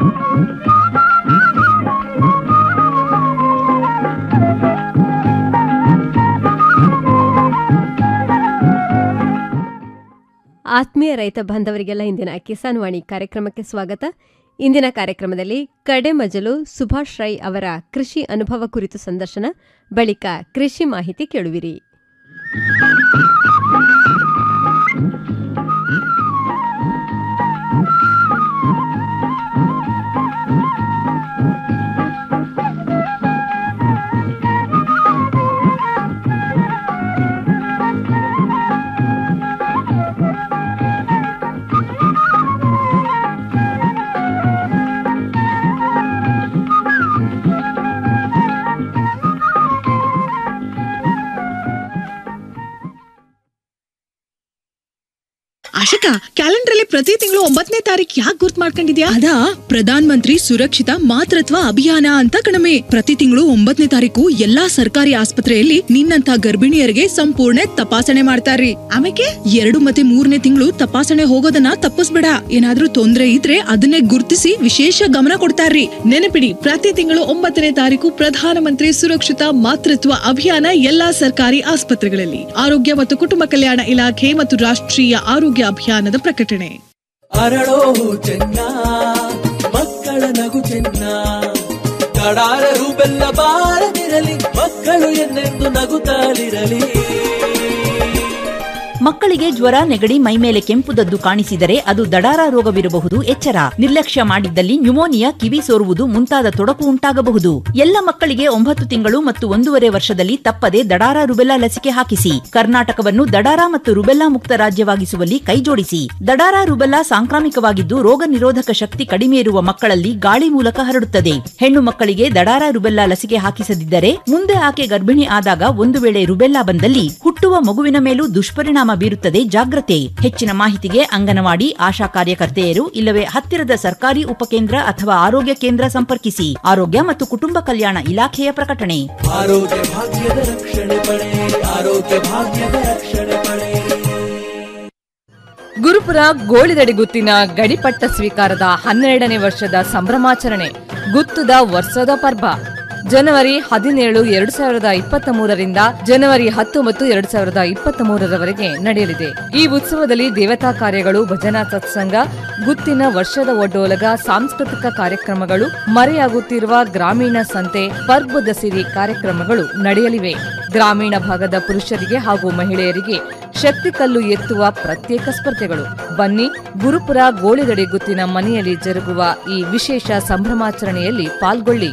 ಆತ್ಮೀಯ ರೈತ ಬಾಂಧವರಿಗೆಲ್ಲ ಇಂದಿನ ಕಿಸಾನ್ ವಾಣಿ ಕಾರ್ಯಕ್ರಮಕ್ಕೆ ಸ್ವಾಗತ ಇಂದಿನ ಕಾರ್ಯಕ್ರಮದಲ್ಲಿ ಕಡೆಮಜಲು ಸುಭಾಷ್ ರೈ ಅವರ ಕೃಷಿ ಅನುಭವ ಕುರಿತು ಸಂದರ್ಶನ ಬಳಿಕ ಕೃಷಿ ಮಾಹಿತಿ ಕೇಳುವಿರಿ ಆಶಿಕಾ ಕ್ಯಾಲೆಂಡರ್ ಅಲ್ಲಿ ಪ್ರತಿ ತಿಂಗಳು ಒಂಬತ್ತನೇ ತಾರೀಕು ಯಾಕೆ ಗುರ್ತ್ ಮಾಡ್ಕೊಂಡಿದ್ಯಾ ಅದಾ ಪ್ರಧಾನ್ ಮಂತ್ರಿ ಸುರಕ್ಷಿತ ಮಾತೃತ್ವ ಅಭಿಯಾನ ಅಂತ ಕಣಮೆ ಪ್ರತಿ ತಿಂಗಳು ಒಂಬತ್ತನೇ ತಾರೀಕು ಎಲ್ಲಾ ಸರ್ಕಾರಿ ಆಸ್ಪತ್ರೆಯಲ್ಲಿ ನಿನ್ನಂತ ಗರ್ಭಿಣಿಯರಿಗೆ ಸಂಪೂರ್ಣ ತಪಾಸಣೆ ಮಾಡ್ತಾರ್ರಿ ಆಮೇಲೆ ಎರಡು ಮತ್ತೆ ಮೂರನೇ ತಿಂಗಳು ತಪಾಸಣೆ ಹೋಗೋದನ್ನ ತಪ್ಪಿಸ್ಬೇಡ ಏನಾದ್ರೂ ತೊಂದ್ರೆ ಇದ್ರೆ ಅದನ್ನೇ ಗುರ್ತಿಸಿ ವಿಶೇಷ ಗಮನ ಕೊಡ್ತಾರ್ರಿ ನೆನಪಿಡಿ ಪ್ರತಿ ತಿಂಗಳು ಒಂಬತ್ತನೇ ತಾರೀಕು ಪ್ರಧಾನಮಂತ್ರಿ ಸುರಕ್ಷಿತ ಮಾತೃತ್ವ ಅಭಿಯಾನ ಎಲ್ಲಾ ಸರ್ಕಾರಿ ಆಸ್ಪತ್ರೆಗಳಲ್ಲಿ ಆರೋಗ್ಯ ಮತ್ತು ಕುಟುಂಬ ಕಲ್ಯಾಣ ಇಲಾಖೆ ಮತ್ತು ರಾಷ್ಟ್ರೀಯ ಆರೋಗ್ಯ ಅಭಿಯಾನದ ಪ್ರಕಟಣೆ ಅರಳೋ ಚೆನ್ನ ಮಕ್ಕಳ ನಗು ಚೆನ್ನ ಕಡಾರರು ಬೆಲ್ಲ ಬಾರದಿರಲಿ ಮಕ್ಕಳು ಎನ್ನೆಂದು ನಗುತ್ತಾಲಿರಲಿ ಮಕ್ಕಳಿಗೆ ಜ್ವರ ನೆಗಡಿ ಮೈಮೇಲೆ ಕೆಂಪುದದ್ದು ಕಾಣಿಸಿದರೆ ಅದು ದಡಾರ ರೋಗವಿರಬಹುದು ಎಚ್ಚರ ನಿರ್ಲಕ್ಷ್ಯ ಮಾಡಿದ್ದಲ್ಲಿ ನ್ಯುಮೋನಿಯಾ ಕಿವಿ ಸೋರುವುದು ಮುಂತಾದ ತೊಡಕು ಉಂಟಾಗಬಹುದು ಎಲ್ಲ ಮಕ್ಕಳಿಗೆ ಒಂಬತ್ತು ತಿಂಗಳು ಮತ್ತು ಒಂದೂವರೆ ವರ್ಷದಲ್ಲಿ ತಪ್ಪದೆ ದಡಾರ ರುಬೆಲ್ಲಾ ಲಸಿಕೆ ಹಾಕಿಸಿ ಕರ್ನಾಟಕವನ್ನು ದಡಾರ ಮತ್ತು ರುಬೆಲ್ಲಾ ಮುಕ್ತ ರಾಜ್ಯವಾಗಿಸುವಲ್ಲಿ ಕೈಜೋಡಿಸಿ ದಡಾರ ರುಬೆಲ್ಲಾ ಸಾಂಕ್ರಾಮಿಕವಾಗಿದ್ದು ರೋಗ ನಿರೋಧಕ ಶಕ್ತಿ ಕಡಿಮೆ ಇರುವ ಮಕ್ಕಳಲ್ಲಿ ಗಾಳಿ ಮೂಲಕ ಹರಡುತ್ತದೆ ಹೆಣ್ಣು ಮಕ್ಕಳಿಗೆ ದಡಾರ ರುಬೆಲ್ಲಾ ಲಸಿಕೆ ಹಾಕಿಸದಿದ್ದರೆ ಮುಂದೆ ಆಕೆ ಗರ್ಭಿಣಿ ಆದಾಗ ಒಂದು ವೇಳೆ ರುಬೆಲ್ಲಾ ಬಂದಲ್ಲಿ ಹುಟ್ಟುವ ಮಗುವಿನ ಮೇಲೂ ದುಷ್ಪರಿಣಾಮ ಬೀರುತ್ತದೆ ಜಾಗ್ರತೆ ಹೆಚ್ಚಿನ ಮಾಹಿತಿಗೆ ಅಂಗನವಾಡಿ ಆಶಾ ಕಾರ್ಯಕರ್ತೆಯರು ಇಲ್ಲವೇ ಹತ್ತಿರದ ಸರ್ಕಾರಿ ಉಪಕೇಂದ್ರ ಅಥವಾ ಆರೋಗ್ಯ ಕೇಂದ್ರ ಸಂಪರ್ಕಿಸಿ ಆರೋಗ್ಯ ಮತ್ತು ಕುಟುಂಬ ಕಲ್ಯಾಣ ಇಲಾಖೆಯ ಪ್ರಕಟಣೆ ಆರೋಗ್ಯ ಭಾಗ್ಯದ ರಕ್ಷಣೆ ಪಡೆ ಆರೋಗ್ಯ ಭಾಗ್ಯದ ರಕ್ಷಣೆ ಪಡೆ ಗುರುಪುರ ಗೋಳಿದಡಿ ಗುತ್ತಿನ ಗಡಿಪಟ್ಟ ಸ್ವೀಕಾರದ ಹನ್ನೆರಡನೇ ವರ್ಷದ ಸಂಭ್ರಮಾಚರಣೆ ಗುತ್ತದ ವರ್ಷದ ಪರ್ವ ಜನವರಿ ಹದಿನೇಳು ಎರಡು ಸಾವಿರದ ಇಪ್ಪತ್ತ ಮೂರರಿಂದ ಜನವರಿ ಹತ್ತೊಂಬತ್ತು ಎರಡು ಸಾವಿರದ ಇಪ್ಪತ್ತ ಮೂರರವರೆಗೆ ನಡೆಯಲಿದೆ ಈ ಉತ್ಸವದಲ್ಲಿ ದೇವತಾ ಕಾರ್ಯಗಳು ಭಜನಾ ಸತ್ಸಂಗ ಗುತ್ತಿನ ವರ್ಷದ ಒಡ್ಡೋಲಗ ಸಾಂಸ್ಕೃತಿಕ ಕಾರ್ಯಕ್ರಮಗಳು ಮರೆಯಾಗುತ್ತಿರುವ ಗ್ರಾಮೀಣ ಸಂತೆ ಪರ್ಬದ ಸಿರಿ ಕಾರ್ಯಕ್ರಮಗಳು ನಡೆಯಲಿವೆ ಗ್ರಾಮೀಣ ಭಾಗದ ಪುರುಷರಿಗೆ ಹಾಗೂ ಮಹಿಳೆಯರಿಗೆ ಶಕ್ತಿ ಕಲ್ಲು ಎತ್ತುವ ಪ್ರತ್ಯೇಕ ಸ್ಪರ್ಧೆಗಳು ಬನ್ನಿ ಗುರುಪುರ ಗೋಳಿದಡಿ ಗುತ್ತಿನ ಮನೆಯಲ್ಲಿ ಜರುಗುವ ಈ ವಿಶೇಷ ಸಂಭ್ರಮಾಚರಣೆಯಲ್ಲಿ ಪಾಲ್ಗೊಳ್ಳಿ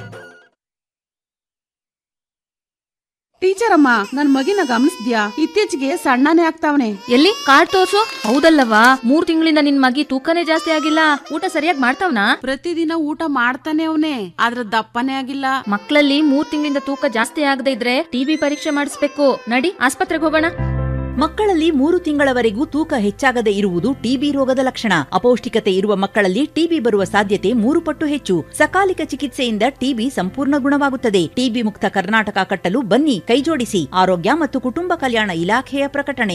ಟೀಚರ್ ಅಮ್ಮ ನನ್ ಮಗಿನ ಗಮನಿಸ್ದ್ಯಾ ಇತ್ತೀಚೆಗೆ ಸಣ್ಣನೇ ಆಗ್ತಾವನೆ ಎಲ್ಲಿ ಕಾರ್ಡ್ ತೋರ್ಸು ಹೌದಲ್ಲವಾ ಮೂರ್ ತಿಂಗಳಿಂದ ನಿನ್ ಮಗಿ ತೂಕನೇ ಜಾಸ್ತಿ ಆಗಿಲ್ಲ ಊಟ ಸರಿಯಾಗಿ ಮಾಡ್ತಾವ್ನಾ ಪ್ರತಿದಿನ ಊಟ ಮಾಡ್ತಾನೆ ಅವನೇ ಆದ್ರ ದಪ್ಪನೇ ಆಗಿಲ್ಲ ಮಕ್ಕಳಲ್ಲಿ ಮೂರ್ ತಿಂಗಳಿಂದ ತೂಕ ಜಾಸ್ತಿ ಆಗದೆ ಇದ್ರೆ ಟಿಬಿ ಪರೀಕ್ಷೆ ಮಾಡಿಸ್ಬೇಕು ನಡಿ ಆಸ್ಪತ್ರೆಗೆ ಹೋಗೋಣ ಮಕ್ಕಳಲ್ಲಿ ಮೂರು ತಿಂಗಳವರೆಗೂ ತೂಕ ಹೆಚ್ಚಾಗದೆ ಇರುವುದು ಟಿಬಿ ರೋಗದ ಲಕ್ಷಣ ಅಪೌಷ್ಟಿಕತೆ ಇರುವ ಮಕ್ಕಳಲ್ಲಿ ಟಿಬಿ ಬರುವ ಸಾಧ್ಯತೆ ಮೂರು ಪಟ್ಟು ಹೆಚ್ಚು ಸಕಾಲಿಕ ಚಿಕಿತ್ಸೆಯಿಂದ ಟಿಬಿ ಸಂಪೂರ್ಣ ಗುಣವಾಗುತ್ತದೆ ಟಿಬಿ ಮುಕ್ತ ಕರ್ನಾಟಕ ಕಟ್ಟಲು ಬನ್ನಿ ಕೈಜೋಡಿಸಿ ಆರೋಗ್ಯ ಮತ್ತು ಕುಟುಂಬ ಕಲ್ಯಾಣ ಇಲಾಖೆಯ ಪ್ರಕಟಣೆ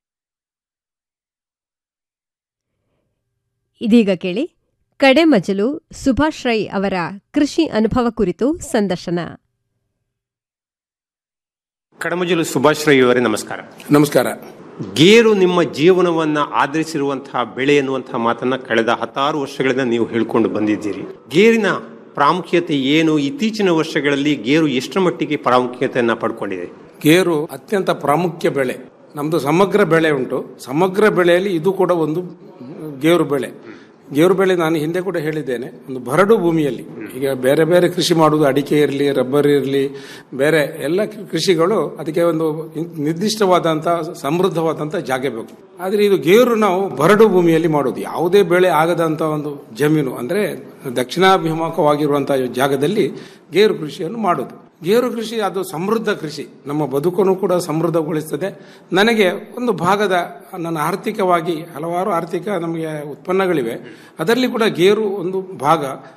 ಇದೀಗ ಕೇಳಿ ಕಡೆಮಜಲು ಸುಭಾಷ್ ರೈ ಅವರ ಕೃಷಿ ಅನುಭವ ಕುರಿತು ಸಂದರ್ಶನ ಕಡಮಜಲು ಸುಭಾಷ್ ರೈ ಅವರೇ ನಮಸ್ಕಾರ ನಮಸ್ಕಾರ ಗೇರು ನಿಮ್ಮ ಜೀವನವನ್ನ ಆಧರಿಸಿರುವಂತಹ ಬೆಳೆ ಎನ್ನುವಂತಹ ಮಾತನ್ನ ಕಳೆದ ಹತ್ತಾರು ವರ್ಷಗಳಿಂದ ನೀವು ಹೇಳ್ಕೊಂಡು ಬಂದಿದ್ದೀರಿ ಗೇರಿನ ಪ್ರಾಮುಖ್ಯತೆ ಏನು ಇತ್ತೀಚಿನ ವರ್ಷಗಳಲ್ಲಿ ಗೇರು ಎಷ್ಟರ ಮಟ್ಟಿಗೆ ಪ್ರಾಮುಖ್ಯತೆಯನ್ನ ಪಡ್ಕೊಂಡಿದೆ ಗೇರು ಅತ್ಯಂತ ಪ್ರಾಮುಖ್ಯ ಬೆಳೆ ನಮ್ಮದು ಸಮಗ್ರ ಬೆಳೆ ಉಂಟು ಸಮಗ್ರ ಬೆಳೆಯಲ್ಲಿ ಇದು ಕೂಡ ಒಂದು ಗೇರು ಬೆಳೆ ಗೇರು ಬೆಳೆ ನಾನು ಹಿಂದೆ ಕೂಡ ಹೇಳಿದ್ದೇನೆ ಒಂದು ಬರಡು ಭೂಮಿಯಲ್ಲಿ ಈಗ ಬೇರೆ ಬೇರೆ ಕೃಷಿ ಮಾಡುವುದು ಅಡಿಕೆ ಇರಲಿ ರಬ್ಬರ್ ಇರಲಿ ಬೇರೆ ಎಲ್ಲ ಕೃಷಿಗಳು ಅದಕ್ಕೆ ಒಂದು ನಿರ್ದಿಷ್ಟವಾದಂಥ ಸಮೃದ್ಧವಾದಂಥ ಜಾಗ ಬೇಕು ಆದರೆ ಇದು ಗೇರು ನಾವು ಬರಡು ಭೂಮಿಯಲ್ಲಿ ಮಾಡೋದು ಯಾವುದೇ ಬೆಳೆ ಆಗದಂಥ ಒಂದು ಜಮೀನು ಅಂದರೆ ದಕ್ಷಿಣಾಭಿಮುಖವಾಗಿರುವಂಥ ಜಾಗದಲ್ಲಿ ಗೇರು ಕೃಷಿಯನ್ನು ಮಾಡೋದು ಗೇರು ಕೃಷಿ ಅದು ಸಮೃದ್ಧ ಕೃಷಿ ನಮ್ಮ ಬದುಕನ್ನು ಕೂಡ ಸಮೃದ್ಧಗೊಳಿಸ್ತದೆ ನನಗೆ ಒಂದು ಭಾಗದ ನನ್ನ ಆರ್ಥಿಕವಾಗಿ ಹಲವಾರು ಆರ್ಥಿಕ ನಮಗೆ ಉತ್ಪನ್ನಗಳಿವೆ ಅದರಲ್ಲಿ ಕೂಡ ಗೇರು ಒಂದು ಭಾಗ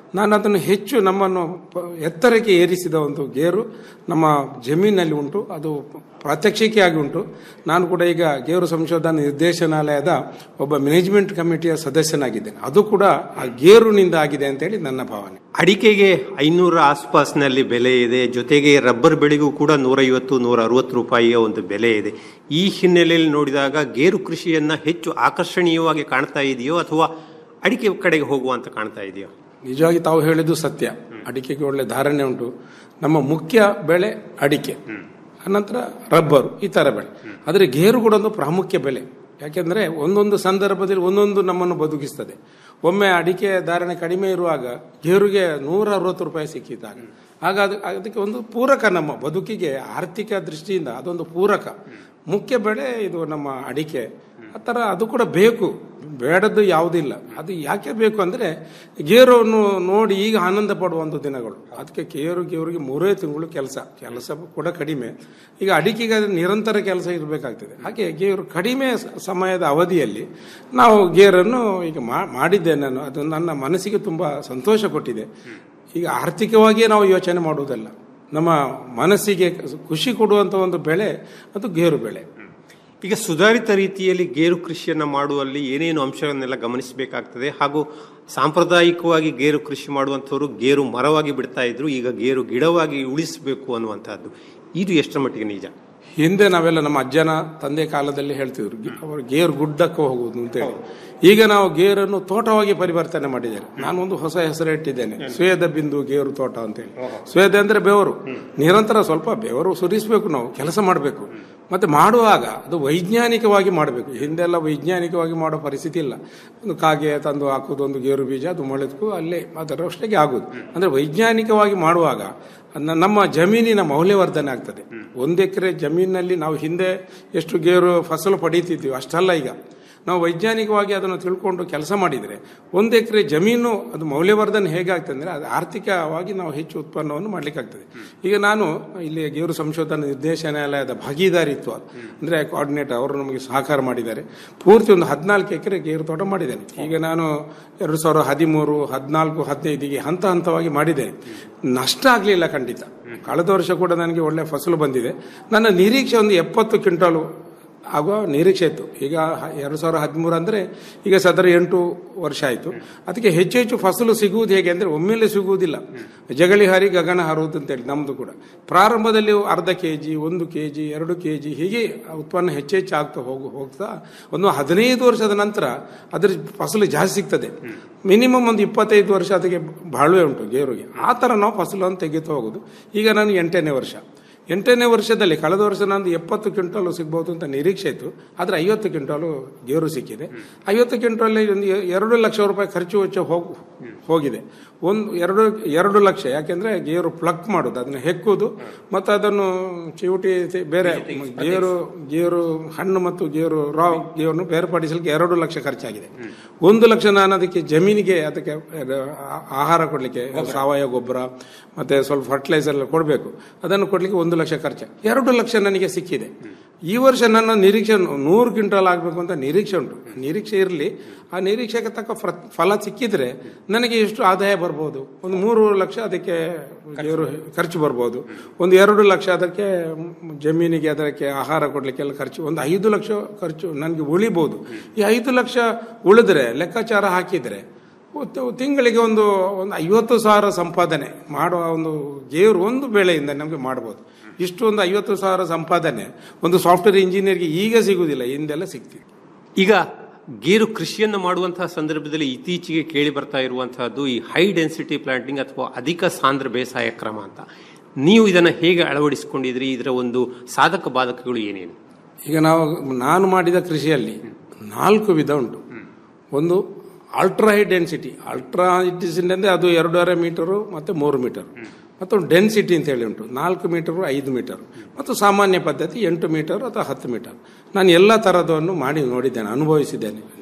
ನಾನು ಅದನ್ನು ಹೆಚ್ಚು ನಮ್ಮನ್ನು ಪ- ಎತ್ತರಕ್ಕೆ ಏರಿಸಿದ ಒಂದು ಗೇರು ನಮ್ಮ ಜಮೀನಲ್ಲಿ ಉಂಟು ಅದು ಪ್ರಾತ್ಯಕ್ಷಿಕೆಯಾಗಿ ಉಂಟು ನಾನು ಕೂಡ ಈಗ ಗೇರು ಸಂಶೋಧನಾ ನಿರ್ದೇಶನಾಲಯದ ಒಬ್ಬ ಮ್ಯಾನೇಜ್ಮೆಂಟ್ ಕಮಿಟಿಯ ಸದಸ್ಯನಾಗಿದ್ದೇನೆ ಅದು ಕೂಡ ಆ ಗೇರುನಿಂದ ಆಗಿದೆ ಅಂತೇಳಿ ನನ್ನ ಭಾವನೆ ಅಡಿಕೆಗೆ ಐನೂರ ಆಸ್ಪಾಸ್ನಲ್ಲಿ ಬೆಲೆ ಇದೆ ಜೊತೆಗೆ ರಬ್ಬರ್ ಬೆಳೆಗೂ ಕೂಡ ನೂರೈವತ್ತು ನೂರ ಅರವತ್ತು ರೂಪಾಯಿಯ ಒಂದು ಬೆಲೆ ಇದೆ ಈ ಹಿನ್ನೆಲೆಯಲ್ಲಿ ನೋಡಿದಾಗ ಗೇರು ಕೃಷಿಯನ್ನ ಹೆಚ್ಚು ಆಕರ್ಷಣೀಯವಾಗಿ ಕಾಣ್ತಾ ಇದೆಯೋ ಅಥವಾ ಅಡಿಕೆ ಕಡೆಗೆ ಹೋಗುವಂತ ಕಾಣ್ತಾ ಇದೆಯೋ ನಿಜವಾಗಿ ತಾವು ಹೇಳಿದ್ದು ಸತ್ಯ ಅಡಿಕೆಗೆ ಒಳ್ಳೆ ಧಾರಣೆ ಉಂಟು ನಮ್ಮ ಮುಖ್ಯ ಬೆಳೆ ಅಡಿಕೆ ಅನಂತರ ರಬ್ಬರು ಈ ತರ ಬೆಳೆ ಆದರೆ ಗೇರು ಕೂಡ ಒಂದು ಪ್ರಾಮುಖ್ಯ ಬೆಲೆ ಯಾಕೆಂದ್ರೆ ಒಂದೊಂದು ಸಂದರ್ಭದಲ್ಲಿ ಒಂದೊಂದು ನಮ್ಮನ್ನು ಬದುಕಿಸ್ತದೆ ಒಮ್ಮೆ ಅಡಿಕೆ ಧಾರಣೆ ಕಡಿಮೆ ಇರುವಾಗ ಗೇರುಗೆ ನೂರ ಅರವತ್ತು ರೂಪಾಯಿ ಸಿಕ್ಕಿದ್ದಾಗ ಆಗ ಅದು ಅದಕ್ಕೆ ಒಂದು ಪೂರಕ ನಮ್ಮ ಬದುಕಿಗೆ ಆರ್ಥಿಕ ದೃಷ್ಟಿಯಿಂದ ಅದೊಂದು ಪೂರಕ ಮುಖ್ಯ ಬೆಳೆ ಇದು ನಮ್ಮ ಅಡಿಕೆ ಆ ಥರ ಅದು ಕೂಡ ಬೇಕು ಬೇಡದ್ದು ಯಾವುದಿಲ್ಲ ಅದು ಯಾಕೆ ಬೇಕು ಅಂದರೆ ಗೇರನ್ನು ನೋಡಿ ಈಗ ಆನಂದ ಪಡುವಂಥ ದಿನಗಳು ಅದಕ್ಕೆ ಗೇರು ಗೇರಿಗೆ ಮೂರೇ ತಿಂಗಳು ಕೆಲಸ ಕೆಲಸ ಕೂಡ ಕಡಿಮೆ ಈಗ ಅಡಿಕೆಗೆ ಅದು ನಿರಂತರ ಕೆಲಸ ಇರಬೇಕಾಗ್ತದೆ ಹಾಗೆ ಗೇರು ಕಡಿಮೆ ಸ- ಸಮಯದ ಅವಧಿಯಲ್ಲಿ ನಾವು ಗೇರನ್ನು ಈಗ ಮಾ- ಮಾಡಿದ್ದೆ ನಾನು ಅದು ನನ್ನ ಮನಸ್ಸಿಗೆ ತುಂಬ ಸಂತೋಷ ಕೊಟ್ಟಿದೆ ಈಗ ಆರ್ಥಿಕವಾಗಿಯೇ ನಾವು ಯೋಚನೆ ಮಾಡುವುದಲ್ಲ ನಮ್ಮ ಮನಸ್ಸಿಗೆ ಖುಷಿ ಕೊಡುವಂಥ ಒಂದು ಬೆಳೆ ಅದು ಗೇರು ಬೆಳೆ ಈಗ ಸುಧಾರಿತ ರೀತಿಯಲ್ಲಿ ಗೇರು ಕೃಷಿಯನ್ನ ಮಾಡುವಲ್ಲಿ ಏನೇನು ಅಂಶಗಳನ್ನೆಲ್ಲ ಗಮನಿಸಬೇಕಾಗ್ತದೆ ಹಾಗೂ ಸಾಂಪ್ರದಾಯಿಕವಾಗಿ ಗೇರು ಕೃಷಿ ಮಾಡುವಂಥವ್ರು ಗೇರು ಮರವಾಗಿ ಬಿಡ್ತಾ ಇದ್ರು ಈಗ ಗೇರು ಗಿಡವಾಗಿ ಉಳಿಸಬೇಕು ಅನ್ನುವಂಥದ್ದು ಇದು ಎಷ್ಟರ ಮಟ್ಟಿಗೆ ನಿಜ ಹಿಂದೆ ನಾವೆಲ್ಲ ನಮ್ಮ ಅಜ್ಜನ ತಂದೆ ಕಾಲದಲ್ಲಿ ಹೇಳ್ತಿದ್ರು ಗಿ- ಅವರು ಗೇರು ಗುಡ್ಡಕ್ಕೆ ಹೋಗುವುದು ಅಂತೇಳಿ ಈಗ ನಾವು ಗೇರನ್ನು ತೋಟವಾಗಿ ಪರಿವರ್ತನೆ ಮಾಡಿದ್ದೇವೆ ನಾನು ಒಂದು ಹೊಸ ಹೆಸರು ಇಟ್ಟಿದ್ದೇನೆ ಸ್ವೇದ ಬಿಂದು ಗೇರು ತೋಟ ಅಂತೇಳಿ ಸ್ವೇದ ಅಂದ್ರೆ ಬೆವರು ನಿರಂತರ ಸ್ವಲ್ಪ ಬೆವರು ಸುರಿಸಬೇಕು ನಾವು ಕೆಲಸ ಮಾಡಬೇಕು ಮತ್ತೆ ಮಾಡುವಾಗ ಅದು ವೈಜ್ಞಾನಿಕವಾಗಿ ಮಾಡಬೇಕು ಹಿಂದೆಲ್ಲ ವೈಜ್ಞಾನಿಕವಾಗಿ ಮಾಡೋ ಪರಿಸ್ಥಿತಿ ಇಲ್ಲ ಒಂದು ಕಾಗೆ ತಂದು ಹಾಕುವುದು ಒಂದು ಗೇರು ಬೀಜ ಅದು ಮೊಳೆದ್ಕು ಅಲ್ಲೇ ಅದರಷ್ಟಕ್ಕೆ ಆಗುದು ಅಂದ್ರೆ ವೈಜ್ಞಾನಿಕವಾಗಿ ಮಾಡುವಾಗ ನ- ನಮ್ಮ ಜಮೀನಿನ ಮೌಲ್ಯವರ್ಧನೆ ಆಗ್ತದೆ ಒಂದು ಎಕರೆ ಜಮೀನಿನಲ್ಲಿ ನಾವು ಹಿಂದೆ ಎಷ್ಟು ಗೇರು ಫಸಲು ಪಡೀತಿದ್ವಿ ಅಷ್ಟಲ್ಲ ಈಗ ನಾವು ವೈಜ್ಞಾನಿಕವಾಗಿ ಅದನ್ನು ತಿಳ್ಕೊಂಡು ಕೆಲಸ ಮಾಡಿದರೆ ಒಂದು ಎಕರೆ ಜಮೀನು ಅದು ಮೌಲ್ಯವರ್ಧನೆ ಹೇಗಾಗ್ತದೆ ಅಂದರೆ ಅದು ಆರ್ಥಿಕವಾಗಿ ನಾವು ಹೆಚ್ಚು ಉತ್ಪನ್ನವನ್ನು ಮಾಡ್ಲಿಕ್ಕಾಗ್ತದೆ ಈಗ ನಾನು ಇಲ್ಲಿ ಗೇರು ಸಂಶೋಧನಾ ನಿರ್ದೇಶನಾಲಯದ ಭಾಗೀದಾರಿತ್ವ ಅಂದರೆ ಕೋಆರ್ಡಿನೇಟರ್ ಅವರು ನಮಗೆ ಸಹಕಾರ ಮಾಡಿದ್ದಾರೆ ಪೂರ್ತಿ ಒಂದು ಹದಿನಾಲ್ಕು ಎಕರೆ ಗೇರು ತೋಟ ಮಾಡಿದ್ದೇನೆ ಈಗ ನಾನು ಎರಡು ಸಾವಿರದ ಹದಿಮೂರು ಹದಿನಾಲ್ಕು ಹದಿನೈದಿಗೆ ಹಂತ ಹಂತವಾಗಿ ಮಾಡಿದ್ದೇನೆ ನಷ್ಟ ಆಗಲಿಲ್ಲ ಖಂಡಿತ ಕಳೆದ ವರ್ಷ ಕೂಡ ನನಗೆ ಒಳ್ಳೆ ಫಸಲು ಬಂದಿದೆ ನನ್ನ ನಿರೀಕ್ಷೆ ಒಂದು ಎಪ್ಪತ್ತು ಕ್ವಿಂಟಾಲು ಆಗುವ ನಿರೀಕ್ಷೆ ಇತ್ತು ಈಗ ಹ- ಎರಡು ಸಾವಿರದ ಹದಿಮೂರು ಅಂದರೆ ಈಗ ಸದರ ಎಂಟು ವರ್ಷ ಆಯಿತು ಅದಕ್ಕೆ ಹೆಚ್ಚು ಹೆಚ್ಚು ಫಸಲು ಸಿಗುವುದು ಹೇಗೆ ಅಂದರೆ ಒಮ್ಮೆಲೆ ಸಿಗುವುದಿಲ್ಲ ಜಗಳಿ ಹಾರಿ ಗಗನ ಹಾರುವುದು ಅಂತೇಳಿ ನಮ್ಮದು ಕೂಡ ಪ್ರಾರಂಭದಲ್ಲಿ ಅರ್ಧ ಕೆ ಜಿ ಒಂದು ಕೆ ಜಿ ಎರಡು ಕೆ ಜಿ ಹೀಗೆ ಉತ್ಪನ್ನ ಹೆಚ್ಚೆಚ್ಚು ಆಗ್ತಾ ಹೋಗು ಹೋಗ್ತಾ ಒಂದು ಹದಿನೈದು ವರ್ಷದ ನಂತರ ಅದರ ಫಸಲು ಜಾಸ್ತಿ ಸಿಗ್ತದೆ ಮಿನಿಮಮ್ ಒಂದು ಇಪ್ಪತ್ತೈದು ವರ್ಷ ಅದಕ್ಕೆ ಬಾಳುವೆ ಉಂಟು ಗೇರುಗೆ ಆ ಥರ ನಾವು ಫಸಲನ್ನು ತೆಗೆದು ಹೋಗೋದು ಈಗ ನಾನು ಎಂಟನೇ ವರ್ಷ ಎಂಟನೇ ವರ್ಷದಲ್ಲಿ ಕಳೆದ ವರ್ಷ ನಂದು ಎಪ್ಪತ್ತು ಕ್ವಿಂಟಾಲು ಸಿಗ್ಬೋದು ಅಂತ ನಿರೀಕ್ಷೆ ಇತ್ತು ಆದರೆ ಐವತ್ತು ಕ್ವಿಂಟಾಲು ಗೇರು ಸಿಕ್ಕಿದೆ ಐವತ್ತು ಕ್ವಿಂಟಾಲ್ ಒಂದು ಎ- ಎರಡು ಲಕ್ಷ ರೂಪಾಯಿ ಖರ್ಚು ವೆಚ್ಚ ಹೋಗ್ ಹೋಗಿದೆ ಒಂದು ಎರಡು ಎರಡು ಲಕ್ಷ ಯಾಕೆಂದ್ರೆ ಗೇರು ಪ್ಲಕ್ ಮಾಡೋದು ಅದನ್ನು ಹೆಕ್ಕುವುದು ಮತ್ತು ಅದನ್ನು ಚಿವುಟಿ ತೆ- ಬೇರೆ ಗೇರು ಗೇರು ಹಣ್ಣು ಮತ್ತು ಗೇರು ರಾ ಗೇರನ್ನು ಬೇರ್ಪಡಿಸಲಿಕ್ಕೆ ಎರಡು ಲಕ್ಷ ಖರ್ಚಾಗಿದೆ ಒಂದು ಲಕ್ಷ ನಾನು ಅದಕ್ಕೆ ಜಮೀನಿಗೆ ಅದಕ್ಕೆ ಆ- ಆಹಾರ ಕೊಡಲಿಕ್ಕೆ ಸಾವಯವ ಗೊಬ್ಬರ ಮತ್ತೆ ಸ್ವಲ್ಪ ಫರ್ಟಿಲೈಸರ್ ಎಲ್ಲ ಕೊಡಬೇಕು ಅದನ್ನು ಕೊಡಲಿಕ್ಕೆ ಒಂದು ಲಕ್ಷ ಖರ್ಚು ಎರಡು ಲಕ್ಷ ನನಗೆ ಸಿಕ್ಕಿದೆ ಈ ವರ್ಷ ನನ್ನ ನಿರೀಕ್ಷೆ ನೂರು ಕ್ವಿಂಟಲ್ ಆಗಬೇಕು ಅಂತ ನಿರೀಕ್ಷೆ ಉಂಟು ನಿರೀಕ್ಷೆ ಇರಲಿ ಆ ನಿರೀಕ್ಷೆಗೆ ತಕ್ಕ ಫ್ರ- ಫಲ ಸಿಕ್ಕಿದ್ರೆ ನನಗೆ ಎಷ್ಟು ಆದಾಯ ಬರ್ಬೋದು ಒಂದು ಮೂರು ಲಕ್ಷ ಅದಕ್ಕೆ ಗೇರು ಖರ್ಚು ಬರ್ಬೋದು ಒಂದು ಎರಡು ಲಕ್ಷ ಅದಕ್ಕೆ ಮ್, ಜಮೀನಿಗೆ ಅದಕ್ಕೆ ಆಹಾರ ಕೊಡಲಿಕ್ಕೆಲ್ಲ ಖರ್ಚು ಒಂದು ಐದು ಲಕ್ಷ ಖರ್ಚು ನನಗೆ ಉಳಿಬೋದು ಈ ಐದು ಲಕ್ಷ ಉಳಿದ್ರೆ ಲೆಕ್ಕಾಚಾರ ಹಾಕಿದ್ರೆ ಒತ್ತು- ತಿಂಗಳಿಗೆ ಒಂದು ಒಂದು ಐವತ್ತು ಸಾವಿರ ಸಂಪಾದನೆ ಮಾಡುವ ಒಂದು ಗೇರು ಒಂದು ಬೆಳೆಯಿಂದ ನಮಗೆ ಮಾಡ್ಬೋದು ಇಷ್ಟು ಒಂದು ಐವತ್ತು ಸಾವಿರ ಸಂಪಾದನೆ ಒಂದು ಸಾಫ್ಟ್ವೇರ್ ಇಂಜಿನಿಯರ್ಗೆ ಈಗ ಸಿಗುವುದಿಲ್ಲ ಹಿಂದೆಲ್ಲ ಸಿಗ್ತಿದೆ ಈಗ ಗೇರು ಕೃಷಿಯನ್ನು ಮಾಡುವಂತಹ ಸಂದರ್ಭದಲ್ಲಿ ಇತ್ತೀಚೆಗೆ ಕೇಳಿ ಬರ್ತಾ ಇರುವಂತಹದ್ದು ಈ ಹೈ ಡೆನ್ಸಿಟಿ ಪ್ಲಾಂಟಿಂಗ್ ಅಥವಾ ಅಧಿಕ ಸಾಂದ್ರ ಬೇಸಾಯ ಕ್ರಮ ಅಂತ ನೀವು ಇದನ್ನು ಹೇಗೆ ಅಳವಡಿಸಿಕೊಂಡಿದ್ರಿ ಇದರ ಒಂದು ಸಾಧಕ ಬಾಧಕಗಳು ಏನೇನು ಈಗ ನಾವು ನಾನು ಮಾಡಿದ ಕೃಷಿಯಲ್ಲಿ ನಾಲ್ಕು ವಿಧ ಉಂಟು ಒಂದು ultra high density ultra density ಅಂದರೆ ಅದು ಎರಡೂವರೆ ಮೀಟರು ಮತ್ತು ಮೂರು ಮೀಟರ್ ಮತ್ತು ಡೆನ್ಸಿಟಿ ಅಂತ ಹೇಳಿ ಉಂಟು ನಾಲ್ಕು ಮೀಟರು ಐದು ಮೀಟರ್ ಮತ್ತು ಸಾಮಾನ್ಯ ಪದ್ಧತಿ ಎಂಟು ಮೀಟರ್ ಅಥವಾ ಹತ್ತು ಮೀಟರ್ ನಾನು ಎಲ್ಲ ಥರದವನ್ನು ಮಾಡಿ ನೋಡಿದ್ದೇನೆ ಅನುಭವಿಸಿದ್ದೇನೆ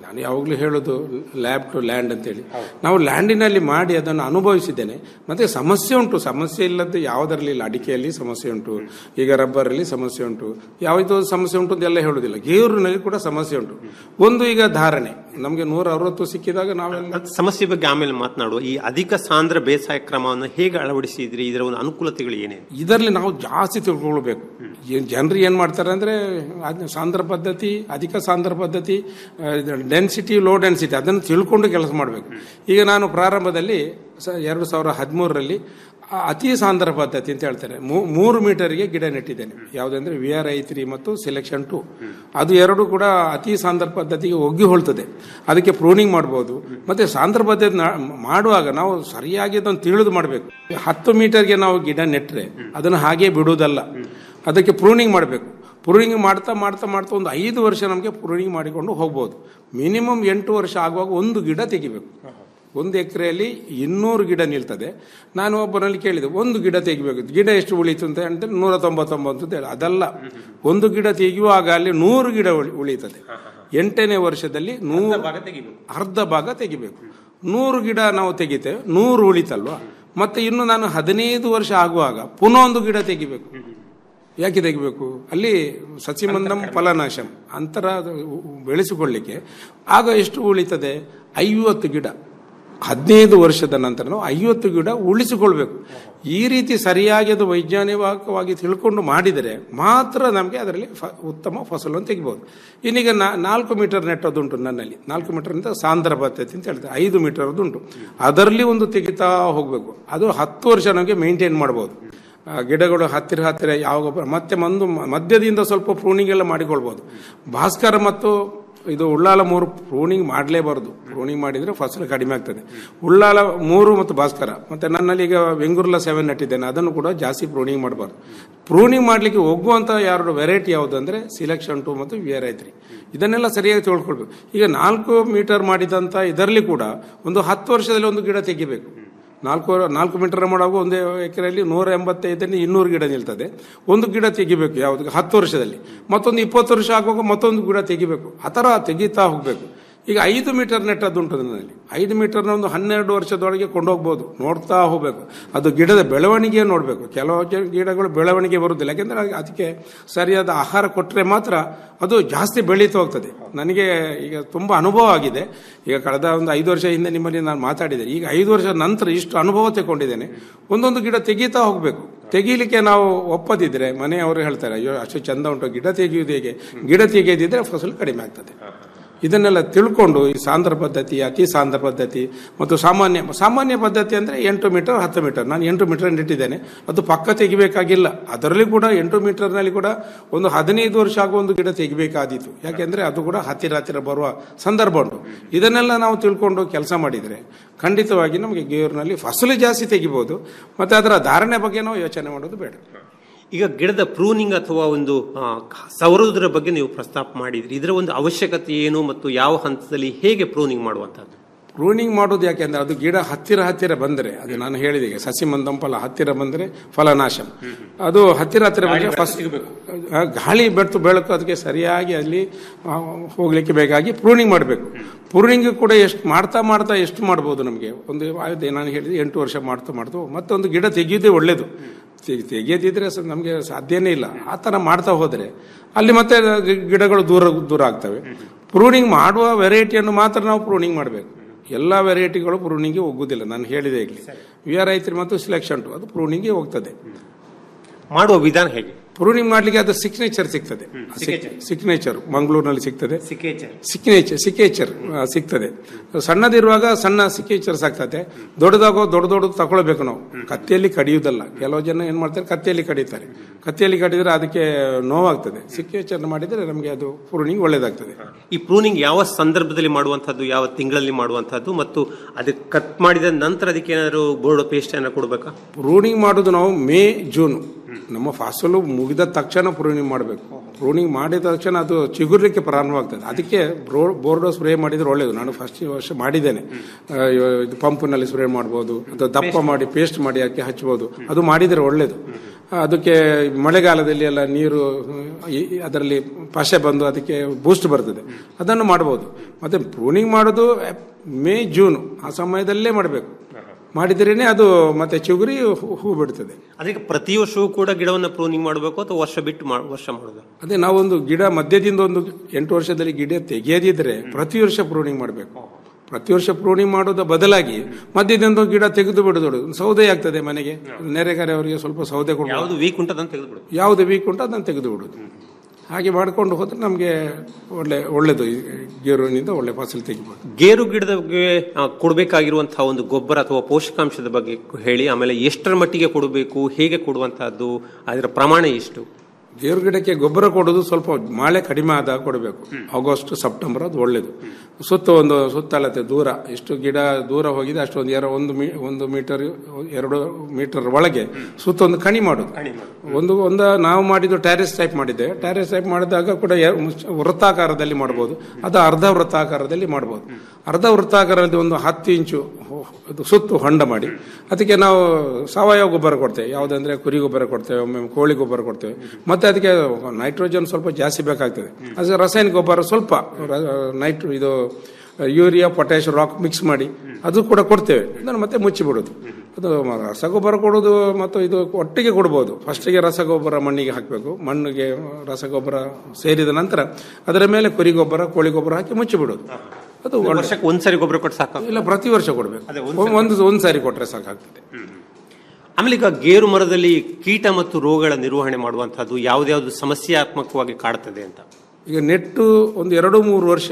ನಾನು ಯಾವಾಗಲೂ ಹೇಳೋದು ಲ್ಯಾಬ್ ಟು ಲ್ಯಾಂಡ್ ಅಂತೇಳಿ ನಾವು ಲ್ಯಾಂಡಿನಲ್ಲಿ ಮಾಡಿ ಅದನ್ನು ಅನುಭವಿಸಿದ್ದೇನೆ ಮತ್ತೆ ಸಮಸ್ಯೆ ಉಂಟು ಸಮಸ್ಯೆ ಇಲ್ಲದ್ದು ಯಾವುದರಲ್ಲಿ ಇಲ್ಲ ಅಡಿಕೆಯಲ್ಲಿ ಸಮಸ್ಯೆ ಉಂಟು ಈಗ ರಬ್ಬರಲ್ಲಿ ಸಮಸ್ಯೆ ಉಂಟು ಯಾವುದೋ ಸಮಸ್ಯೆ ಉಂಟು ಅಂತ ಎಲ್ಲ ಹೇಳೋದಿಲ್ಲ ಗೇರಿನಲ್ಲಿ ಕೂಡ ಸಮಸ್ಯೆ ಉಂಟು ಒಂದು ಈಗ ಧಾರಣೆ ನಮಗೆ ನೂರ ಅರವತ್ತು ಸಿಕ್ಕಿದಾಗ ನಾವೆಲ್ಲ ಅದ್ ಸಮಸ್ಯೆ ಬಗ್ಗೆ ಆಮೇಲೆ ಮಾತನಾಡುವ ಈ ಅಧಿಕ ಸಾಂದ್ರ ಬೇಸಾಯ ಕ್ರಮವನ್ನು ಹೇಗೆ ಅಳವಡಿಸಿದ್ರಿ ಇದರ ಒಂದು ಅನುಕೂಲತೆಗಳು ಏನೇನು ಇದರಲ್ಲಿ ನಾವು ಜಾಸ್ತಿ ತಿಳ್ಕೊಳ್ಬೇಕು ಏನ್ ಜನರು ಏನ್ ಮಾಡ್ತಾರೆ ಅಂದ್ರೆ ಅದ್ ಸಾಂದ್ರ ಪದ್ಧತಿ ಅಧಿಕ ಸಾಂದ್ರ ಪದ್ಧತಿ ಡೆನ್ಸಿಟಿ ಲೋ ಡೆನ್ಸಿಟಿ ಅದನ್ನು ತಿಳ್ಕೊಂಡು ಕೆಲಸ ಮಾಡಬೇಕು ಈಗ ನಾನು ಪ್ರಾರಂಭದಲ್ಲಿ ಸ- ಎರಡು ಸಾವಿರ ಹದಿಮೂರರಲ್ಲಿ ಅತಿ ಸಾಂದ್ರ ಪದ್ಧತಿ ಅಂತ ಹೇಳ್ತಾರೆ ಮೂ- ಮೂರು ಮೀಟರ್ಗೆ ಗಿಡ ನೆಟ್ಟಿದ್ದೇನೆ ಯಾವುದಂದ್ರೆ ವಿ ಆರ್ ಐ ತ್ರೀ ಮತ್ತು ಸೆಲೆಕ್ಷನ್ ಟು ಅದು ಎರಡು ಕೂಡ ಅತಿ ಸಾಂದ್ರ ಪದ್ಧತಿಗೆ ಒಗ್ಗಿ ಹೋಳ್ತದೆ ಅದಕ್ಕೆ ಪ್ರೂನಿಂಗ್ ಮಾಡ್ಬೋದು ಮತ್ತೆ ಸಾಂದ್ರ ಪದ್ಧತಿ ನಾ- ಮಾಡುವಾಗ ನಾವು ಸರಿಯಾಗಿ ಅದನ್ನು ತಿಳಿದು ಮಾಡಬೇಕು ಹತ್ತು ಮೀಟರ್ಗೆ ನಾವು ಗಿಡ ನೆಟ್ಟರೆ ಅದನ್ನು ಹಾಗೆ ಬಿಡುವುದಲ್ಲ ಅದಕ್ಕೆ ಪ್ರೂನಿಂಗ್ ಮಾಡಬೇಕು ಪ್ರೂನಿಂಗ್ ಮಾಡ್ತಾ ಮಾಡ್ತಾ ಮಾಡ್ತಾ ಒಂದು ಐದು ವರ್ಷ ನಮಗೆ ಪ್ರೂನಿಂಗ್ ಮಾಡಿಕೊಂಡು ಹೋಗ್ಬೋದು ಮಿನಿಮಮ್ ಎಂಟು ವರ್ಷ ಆಗುವಾಗ ಒಂದು ಗಿಡ ತೆಗಿಬೇಕು ಒಂದು ಎಕರೆಯಲ್ಲಿ ಇನ್ನೂರು ಗಿಡ ನಿಲ್ತದೆ ನಾನು ಒಬ್ಬನಲ್ಲಿ ಕೇಳಿದೆ ಒಂದು ಗಿಡ ತೆಗಿಬೇಕು ಗಿಡ ಎಷ್ಟು ಉಳಿತು ಅಂತ ಹೇಳಿದ್ರೆ ನೂರ ತೊಂಬತ್ತೊಂಬತ್ತು ಅಂತ ಹೇಳಿ ಅದಲ್ಲ ಒಂದು ಗಿಡ ತೆಗೆಯುವಾಗ ಅಲ್ಲಿ ನೂರು ಗಿಡ ಉಳಿ- ಉಳಿತದೆ ಎಂಟನೇ ವರ್ಷದಲ್ಲಿ ನೂರು ಅರ್ಧ ಭಾಗ ತೆಗಿಬೇಕು ನೂರು ಗಿಡ ನಾವು ತೆಗಿತೇವೆ ನೂರು ಉಳಿತಲ್ವಾ ಮತ್ತೆ ಇನ್ನು ನಾನು ಹದಿನೈದು ವರ್ಷ ಆಗುವಾಗ ಪುನಃ ಒಂದು ಗಿಡ ತೆಗಿಬೇಕು ಯಾಕೆ ತೆಗಿಬೇಕು ಅಲ್ಲಿ ಸಸಿಮಂದಂ ಫಲನಾಶಂ ಅಂತರ ಬೆಳೆಸಿಕೊಳ್ಳಿಕ್ಕೆ ಆಗ ಎಷ್ಟು ಉಳಿತದೆ ಐವತ್ತು ಗಿಡ ಹದಿನೈದು ವರ್ಷದ ನಂತರ ನಾವು ಐವತ್ತು ಗಿಡ ಉಳಿಸಿಕೊಳ್ಬೇಕು ಈ ರೀತಿ ಸರಿಯಾಗಿ ಅದು ವೈಜ್ಞಾನಿಕವಾಗಿ ತಿಳ್ಕೊಂಡು ಮಾಡಿದರೆ ಮಾತ್ರ ನಮಗೆ ಅದರಲ್ಲಿ ಫ ಉತ್ತಮ ಫಸಲನ್ನು ತೆಗಿಬಹುದು ಇನ್ನೀಗ ನಾ ನಾಲ್ಕು ಮೀಟರ್ ನೆಟ್ಟದುಂಟು ನನ್ನಲ್ಲಿ ನಾಲ್ಕು ಮೀಟರ್ ಅಂತ ಸಾಂದ್ರ ಪದ್ಧತಿ ಅಂತ ಹೇಳ್ತಾರೆ ಐದು ಮೀಟರ್ ಉಂಟು ಅದರಲ್ಲಿ ಒಂದು ತೆಗಿತಾ ಹೋಗಬೇಕು ಅದು ಹತ್ತು ವರ್ಷ ನಮಗೆ ಮೇಂಟೈನ್ ಮಾಡ್ಬೋದು ಆ, ಗಿಡಗಳು ಹತ್ತಿರ ಹತ್ತಿರ ಯಾವ ಗೊಬ್ಬರ ಮತ್ತೆ ಒಂದು ಮ- ಮಧ್ಯದಿಂದ ಸ್ವಲ್ಪ ಪ್ರೂನಿಂಗ್ ಎಲ್ಲ ಮಾಡಿಕೊಳ್ಬೋದು ಭಾಸ್ಕರ ಮತ್ತು ಇದು ಉಳ್ಳಾಲ ಮೂರು ಪ್ರೂನಿಂಗ್ ಮಾಡಲೇಬಾರದು ಪ್ರೂನಿಂಗ್ ಮಾಡಿದರೆ ಫಸಲು ಕಡಿಮೆ ಆಗ್ತದೆ ಉಳ್ಳಾಲ ಮೂರು ಮತ್ತು ಭಾಸ್ಕರ ಮತ್ತೆ ನನ್ನಲ್ಲಿ ಈಗ ಬೆಂಗೂರ್ಲ ಸೆವೆನ್ ನಟ್ಟಿದ್ದೇನೆ ಅದನ್ನು ಕೂಡ ಜಾಸ್ತಿ ಪ್ರೂನಿಂಗ್ ಮಾಡಬಾರ್ದು ಪ್ರೂನಿಂಗ್ ಮಾಡಲಿಕ್ಕೆ ಹೋಗುವಂಥ ಎರಡು ವೆರೈಟಿ ಯಾವುದು ಅಂದರೆ ಸಿಲೆಕ್ಷನ್ ಟು ಮತ್ತು ವಿ ಆರ್ ಐ ತ್ರೀ ಇದನ್ನೆಲ್ಲ ಸರಿಯಾಗಿ ತಿಳ್ಕೊಳ್ಬೇಕು ಈಗ ನಾಲ್ಕು ಮೀಟರ್ ಮಾಡಿದಂಥ ಇದರಲ್ಲಿ ಕೂಡ ಒಂದು ಹತ್ತು ವರ್ಷದಲ್ಲಿ ಒಂದು ಗಿಡ ತೆಗಿಬೇಕು ನಾಲ್ಕು ನಾಲ್ಕು ಮೀಟರ್ ಮಾಡುವಾಗ ಒಂದು ಎಕರೆಯಲ್ಲಿ ನೂರ ಎಂಬತ್ತೈದರಿಂದ ಇನ್ನೂರು ಗಿಡ ನಿಲ್ತದೆ ಒಂದು ಗಿಡ ತೆಗಿಬೇಕು ಯಾವುದು ಹತ್ತು ವರ್ಷದಲ್ಲಿ ಮತ್ತೊಂದು ಇಪ್ಪತ್ತು ವರ್ಷ ಆಗುವಾಗ ಮತ್ತೊಂದು ಗಿಡ ತೆಗಿಬೇಕು ಆ ಥರ ತೆಗಿತಾ ಹೋಗಬೇಕು ಈಗ ಐದು ಮೀಟರ್ ನೆಟ್ಟದ್ದುಂಟು ನನ್ನಲ್ಲಿ ಐದು ಮೀಟರ್ನ ಒಂದು ಹನ್ನೆರಡು ವರ್ಷದೊಳಗೆ ಕೊಂಡೋಗ್ಬೋದು ನೋಡ್ತಾ ಹೋಗಬೇಕು ಅದು ಗಿಡದ ಬೆಳವಣಿಗೆ ನೋಡಬೇಕು ಕೆಲವು ಜ- ಗಿಡಗಳು ಬೆಳವಣಿಗೆ ಬರುವುದಿಲ್ಲ ಯಾಕೆಂದ್ರೆ ಅದಕ್ಕೆ- ಅದಕ್ಕೆ ಸರಿಯಾದ ಆಹಾರ ಕೊಟ್ಟರೆ ಮಾತ್ರ ಅದು ಜಾಸ್ತಿ ಬೆಳೀತಾ ಹೋಗ್ತದೆ ನನಗೆ ಈಗ ತುಂಬ ಅನುಭವ ಆಗಿದೆ ಈಗ ಕಳೆದ ಒಂದು ಐದು ವರ್ಷ ಹಿಂದೆ ನಿಮ್ಮಲ್ಲಿ ನಾನು ಮಾತಾಡಿದೆ ಈಗ ಐದು ವರ್ಷ ನಂತರ ಇಷ್ಟು ಅನುಭವ ತಗೊಂಡಿದ್ದೇನೆ ಒಂದೊಂದು ಗಿಡ ತೆಗೀತಾ ಹೋಗಬೇಕು ತೆಗೀಲಿಕ್ಕೆ ನಾವು ಒಪ್ಪದಿದ್ರೆ ಮನೆಯವರು ಹೇಳ್ತಾರೆ ಅಯ್ಯೋ ಅಷ್ಟು ಚಂದ ಉಂಟು ಗಿಡ ತೆಗೆಯುವುದು ಹೇಗೆ ಗಿಡ ತೆಗೆಯದಿದ್ರೆ ಫಸಲು ಕಡಿಮೆ ಆಗ್ತದೆ ಇದನ್ನೆಲ್ಲ ತಿಳ್ಕೊಂಡು ಈ ಸಾಂದ್ರ ಪದ್ಧತಿ ಅತಿ ಸಾಂದ್ರ ಪದ್ಧತಿ ಮತ್ತು ಸಾಮಾನ್ಯ ಸಾಮಾನ್ಯ ಪದ್ಧತಿ ಅಂದರೆ ಎಂಟು ಮೀಟರ್ ಹತ್ತು ಮೀಟರ್ ನಾನು ಎಂಟು ಮೀಟರ್ ನೆಟ್ಟಿದ್ದೇನೆ ಅದು ಪಕ್ಕ ತೆಗಿಬೇಕಾಗಿಲ್ಲ ಅದರಲ್ಲಿ ಕೂಡ ಎಂಟು ಮೀಟರ್ನಲ್ಲಿ ಕೂಡ ಒಂದು ಹದಿನೈದು ವರ್ಷ ಆಗುವ ಒಂದು ಗಿಡ ತೆಗಿಬೇಕಾದೀತು ಯಾಕೆಂದರೆ ಅದು ಕೂಡ ಹತ್ತಿರ ಹತ್ತಿರ ಬರುವ ಸಂದರ್ಭ ಉಂಟು ಇದನ್ನೆಲ್ಲ ನಾವು ತಿಳ್ಕೊಂಡು ಕೆಲಸ ಮಾಡಿದರೆ ಖಂಡಿತವಾಗಿ ನಮಗೆ ಗೇರಿನಲ್ಲಿ ಫಸಲು ಜಾಸ್ತಿ ತೆಗಿಬೋದು ಮತ್ತು ಅದರ ಧಾರಣೆ ಬಗ್ಗೆ ನಾವು ಯೋಚನೆ ಮಾಡೋದು ಬೇಡ ಈಗ ಗಿಡದ ಪ್ರೂನಿಂಗ್ ಅಥವಾ ಒಂದು ಆ, ಸವರುವುದರ ಬಗ್ಗೆ ನೀವು ಪ್ರಸ್ತಾಪ ಮಾಡಿದ್ರಿ ಇದರ ಒಂದು ಅವಶ್ಯಕತೆ ಏನು ಮತ್ತು ಯಾವ ಹಂತದಲ್ಲಿ ಹೇಗೆ ಪ್ರೂನಿಂಗ್ ಮಾಡುವಂತಹದ್ದು ಪ್ರೂನಿಂಗ್ ಮಾಡೋದು ಯಾಕೆಂದ್ರೆ ಅದು ಗಿಡ ಹತ್ತಿರ ಹತ್ತಿರ ಬಂದರೆ ಅದು ನಾನು ಹೇಳಿದೆ ಈಗ ಸಸಿ ಮಂದಂಫಲ ಹತ್ತಿರ ಬಂದರೆ ಫಲನಾಶ ಅದು ಹತ್ತಿರ ಹತ್ತಿರ ಬಂದರೆ ಫಸ್ಟ್ ಆ, ಗಾಳಿ ಬೆಟ್ಟು ಬೆಳಕು ಅದಕ್ಕೆ ಸರಿಯಾಗಿ ಅಲ್ಲಿ ಆ, ಹೋಗ್ಲಿಕ್ಕೆ ಬೇಕಾಗಿ ಪ್ರೂನಿಂಗ್ ಮಾಡಬೇಕು ಪ್ರೂನಿಂಗ್ ಕೂಡ ಎಷ್ಟು ಮಾಡ್ತಾ ಮಾಡ್ತಾ ಎಷ್ಟು ಮಾಡ್ಬೋದು ನಮಗೆ ಒಂದು ಆಯ್ತು ನಾನು ಹೇಳಿದೆ ಎಂಟು ವರ್ಷ ಮಾಡ್ತಾ ಮಾಡ್ತಾ ಮತ್ತೊಂದು ಗಿಡ ತೆಗೆಯೋದೇ ಒಳ್ಳೇದು ತೆಗಿ- ತೆಗೆಯದಿದ್ರೆ ಸ- ನಮಗೆ ಸಾಧ್ಯನೇ ಇಲ್ಲ ಆ ಥರ ಮಾಡ್ತಾ ಹೋದರೆ ಅಲ್ಲಿ ಮತ್ತೆ ಗಿ- ಗಿಡಗಳು ದೂರ ದೂರ ಆಗ್ತವೆ ಪ್ರೂನಿಂಗ್ ಮಾಡುವ ವೆರೈಟಿಯನ್ನು ಮಾತ್ರ ನಾವು ಪ್ರೂನಿಂಗ್ ಮಾಡಬೇಕು ಎಲ್ಲ ವೆರೈಟಿಗಳು ಪ್ರೂನಿಂಗ್ಗೆ ಹೋಗುದಿಲ್ಲ ನಾನು ಹೇಳಿದೆ ಇಲ್ಲಿ ವಿ ಆರ್ ಐತ್ರಿ ಮತ್ತು ಸಿಲೆಕ್ಷನ್ ಟು ಅದು ಪ್ರೂನಿಂಗ್ಗೆ ಹೋಗ್ತದೆ ಮಾಡುವ ವಿಧಾನ ಹೇಗೆ ಪ್ರೂನಿಂಗ್ ಮಾಡ್ಲಿಕ್ಕೆ ಅದು ಸಿಗ್ನೇಚರ್ ಸಿಗ್ತದೆ ಸಿಗ್ನೇಚರ್ ಮಂಗಳೂರಿನಲ್ಲಿ ಸಿಗ್ತದೆ ಸಿಗ್ನೇಚರ್ ಸಿಕೇಚರ್ ಸಿಗ್ತದೆ ಸಣ್ಣದಿರುವಾಗ ಸಣ್ಣ ಸಿಕೇಚರ್ಸ್ ಆಗ್ತದೆ ದೊಡ್ಡದಾಗೋ ದೊಡ್ಡ ದೊಡ್ಡದು ತಗೊಳ್ಬೇಕು ನಾವು ಕತ್ತಿಯಲ್ಲಿ ಕಡಿಯುವುದಲ್ಲ ಕೆಲವು ಜನ ಏನ್ ಮಾಡ್ತಾರೆ ಕತ್ತಿಯಲ್ಲಿ ಕಡಿತಾರೆ ಕತ್ತಿಯಲ್ಲಿ ಕಡಿದ್ರೆ ಅದಕ್ಕೆ ನೋವಾಗ್ತದೆ ಸಿಕೇಚರ್ ಮಾಡಿದ್ರೆ ನಮಗೆ ಅದು ಪ್ರೂನಿಂಗ್ ಒಳ್ಳೇದಾಗ್ತದೆ ಈ ಪ್ರೂನಿಂಗ್ ಯಾವ ಸಂದರ್ಭದಲ್ಲಿ ಮಾಡುವಂತಹದ್ದು ಯಾವ ತಿಂಗಳಲ್ಲಿ ಮಾಡುವಂತಹದ್ದು ಮತ್ತು ಅದಕ್ಕೆ ಕಟ್ ಮಾಡಿದ ನಂತರ ಅದಕ್ಕೆ ಏನಾದ್ರು ಬೋರ್ಡ್ ಪೇಸ್ಟ್ ಏನಾದ್ರು ಕೊಡ್ಬೇಕಾ ಪ್ರೂನಿಂಗ್ ಮಾಡೋದು ನಾವು ಮೇ ಜೂನ್ ನಮ್ಮ ಫಸಲು ಮುಗಿದ ತಕ್ಷಣ ಪ್ರೂನಿಂಗ್ ಮಾಡಬೇಕು ಪ್ರೂನಿಂಗ್ ಮಾಡಿದ ತಕ್ಷಣ ಅದು ಚಿಗುರ್ಲಿಕ್ಕೆ ಪ್ರಾರಂಭವಾಗ್ತದೆ ಅದಕ್ಕೆ ಬೋರ್ಡೋ ಸ್ಪ್ರೇ ಮಾಡಿದ್ರೆ ಒಳ್ಳೇದು ನಾನು ಫಸ್ಟ್ ವರ್ಷ ಮಾಡಿದ್ದೇನೆ ಆ, ಇದು ಪಂಪ್ನಲ್ಲಿ ಸ್ಪ್ರೇ ಮಾಡ್ಬೋದು ಅಥವಾ ದಪ್ಪ ಮಾಡಿ ಪೇಸ್ಟ್ ಮಾಡಿ ಅದಕ್ಕೆ ಹಚ್ಬೋದು ಅದು ಮಾಡಿದರೆ ಒಳ್ಳೇದು ಅದಕ್ಕೆ ಮಳೆಗಾಲದಲ್ಲಿ ಎಲ್ಲ ನೀರು ಈ- ಅದರಲ್ಲಿ ಪಶೆ ಬಂದು ಅದಕ್ಕೆ ಬೂಸ್ಟ್ ಬರ್ತದೆ ಅದನ್ನು ಮಾಡಬಹುದು ಮತ್ತೆ ಪ್ರೂನಿಂಗ್ ಮಾಡೋದು ಮೇ ಜೂನ್ ಆ ಸಮಯದಲ್ಲೇ ಮಾಡಬೇಕು ಮಾಡಿದ್ರೇನೆ ಅದು ಮತ್ತೆ ಚಿಗುರಿ ಹೂ- ಹೂ ಬಿಡ್ತದೆ ಅದಕ್ಕೆ ಪ್ರತಿ ವರ್ಷವೂ ಕೂಡ ಗಿಡವನ್ನು ಪ್ರೂನಿಂಗ್ ಮಾಡಬೇಕು ಅಥವಾ ವರ್ಷ ಬಿಟ್ಟು ಮಾಡ್- ವರ್ಷ ಮಾಡೋದು ಅದೇ ನಾವೊಂದು ಗಿಡ ಮಧ್ಯದಿಂದ ಒಂದು ಎಂಟು ವರ್ಷದಲ್ಲಿ ಗಿಡ ತೆಗೆಯದಿದ್ರೆ ಪ್ರತಿ ವರ್ಷ ಪ್ರೂನಿಂಗ್ ಮಾಡಬೇಕು ಪ್ರತಿ ವರ್ಷ ಪ್ರೂನಿಂಗ್ ಮಾಡೋದ ಬದಲಾಗಿ ಮಧ್ಯದಿಂದ ಒಂದು ಗಿಡ ತೆಗೆದು ಬಿಡೋದು ಸೌದೆ ಆಗ್ತದೆ ಮನೆಗೆ ನೆರೆಕರೆಯವರಿಗೆ ಸ್ವಲ್ಪ ಸೌದೆ ಕೊಡೋದು ಯಾವುದು ವೀಕ್ ಉಂಟದಂತ ತೆಗೆದುಬಿಡು ಯಾವುದು ವೀಕ್ ಉಂಟು ಅದನ್ನು ತೆಗೆದು ಬಿಡೋದು ಹಾಗೆ ಮಾಡ್ಕೊಂಡು ಹೋದ್ರೆ ನಮಗೆ ಒಳ್ಳೆ ಒಳ್ಳೆದು ಈ ಗೇರುವಿನಿಂದ ಒಳ್ಳೆ ಫಸಲು ತೆಗಿಬೋದು ಗೇರು ಗಿಡದ ಕೊಡಬೇಕಾಗಿರುವಂತಹ ಒಂದು ಗೊಬ್ಬರ ಅಥವಾ ಪೋಷಕಾಂಶದ ಬಗ್ಗೆ ಹೇಳಿ ಆಮೇಲೆ ಎಷ್ಟರ ಮಟ್ಟಿಗೆ ಕೊಡಬೇಕು ಹೇಗೆ ಕೊಡುವಂತಹದ್ದು ಅದರ ಪ್ರಮಾಣ ಎಷ್ಟು ಗೇರು ಗಿಡಕ್ಕೆ ಗೊಬ್ಬರ ಕೊಡೋದು ಸ್ವಲ್ಪ ಮಳೆ ಕಡಿಮೆ ಆದಾಗ ಕೊಡಬೇಕು ಆಗಸ್ಟ್ ಸೆಪ್ಟೆಂಬರ್ ಅದು ಒಳ್ಳೇದು ಸುತ್ತ ಒಂದು ಸುತ್ತಳತೆ ದೂರ ಎಷ್ಟು ಗಿಡ ದೂರ ಹೋಗಿದೆ ಅಷ್ಟೊಂದು ಎರಡು ಒಂದು ಮೀ ಒಂದು ಮೀಟರ್ ಎರಡು ಮೀಟರ್ ಒಳಗೆ ಸುತ್ತ ಒಂದು ಕಣಿ ಮಾಡೋದು ಒಂದು ಒಂದು ನಾವು ಮಾಡಿದ್ದು ಟ್ಯಾರೆಸ್ ಟೈಪ್ ಮಾಡಿದ್ದೆ ಟ್ಯಾರೆಸ್ ಟೈಪ್ ಮಾಡಿದಾಗ ಕೂಡ ಎ- ವೃತ್ತಾಕಾರದಲ್ಲಿ ಮಾಡ್ಬೋದು ಅದು ಅರ್ಧ ವೃತ್ತಾಕಾರದಲ್ಲಿ ಮಾಡ್ಬೋದು ಅರ್ಧ ವೃತ್ತಾಕಾರದಲ್ಲಿ ಒಂದು ಹತ್ತು ಇಂಚು ಹೊ- ಇದು ಸುತ್ತು ಹೊಂಡ ಮಾಡಿ ಅದಕ್ಕೆ ನಾವು ಸಾವಯವ ಗೊಬ್ಬರ ಕೊಡ್ತೇವೆ ಯಾವುದಂದ್ರೆ ಕುರಿ ಗೊಬ್ಬರ ಕೊಡ್ತೇವೆ ಒಮ್ಮೆ ಕೋಳಿ ಗೊಬ್ಬರ ಕೊಡ್ತೇವೆ ಮತ್ತೆ ಅದಕ್ಕೆ ನೈಟ್ರೋಜನ್ ಸ್ವಲ್ಪ ಜಾಸ್ತಿ ಬೇಕಾಗ್ತದೆ ಅದು ರಾಸಾಯನಿಕ ಗೊಬ್ಬರ ಸ್ವಲ್ಪ ನೈಟ್ ಇದು ಯೂರಿಯಾ ಪೊಟ್ಯಾಶ್ ರಾಕ್ ಮಿಕ್ಸ್ ಮಾಡಿ ಅದು ಕೂಡ ಕೊಡ್ತೇವೆ ಅದನ್ನು ಮತ್ತೆ ಮುಚ್ಚಿಬಿಡೋದು ಅದು ಮ- ರಸಗೊಬ್ಬರ ಕೊಡೋದು ಮತ್ತು ಇದು ಒಟ್ಟಿಗೆ ಕೊಡ್ಬೋದು ಫಸ್ಟಿಗೆ ರಸಗೊಬ್ಬರ ಮಣ್ಣಿಗೆ ಹಾಕಬೇಕು ಮಣ್ಣಿಗೆ ರಸಗೊಬ್ಬರ ಸೇರಿದ ನಂತರ ಅದರ ಮೇಲೆ ಕುರಿ ಗೊಬ್ಬರ ಕೋಳಿ ಗೊಬ್ಬರ ಹಾಕಿ ಮುಚ್ಚಿಬಿಡೋದು ಅದು ಒಳ್ಳೆ ವರ್ಷಕ್ಕೆ ಒಂದ್ಸರಿ ಗೊಬ್ಬರ ಕೊಟ್ಟು ಸಾಕು ಇಲ್ಲ ಪ್ರತಿ ವರ್ಷ ಕೊಡಬೇಕು ಅದೇ ಒಂದು ಒಂದು ಸಾರಿ ಕೊಟ್ರೆ ಸಾಕಾಗ್ತದೆ ಆಮೇಲೆ ಈಗ ಗೇರು ಮರದಲ್ಲಿ ಕೀಟ ಮತ್ತು ರೋಗಗಳ ನಿರ್ವಹಣೆ ಮಾಡುವಂತಹದ್ದು ಯಾವ್ದಾವ್ದು ಸಮಸ್ಯಾತ್ಮಕವಾಗಿ ಕಾಡ್ತದೆ ಅಂತ ಈಗ ನೆಟ್ಟು ಒಂದು ಎರಡು ಮೂರು ವರ್ಷ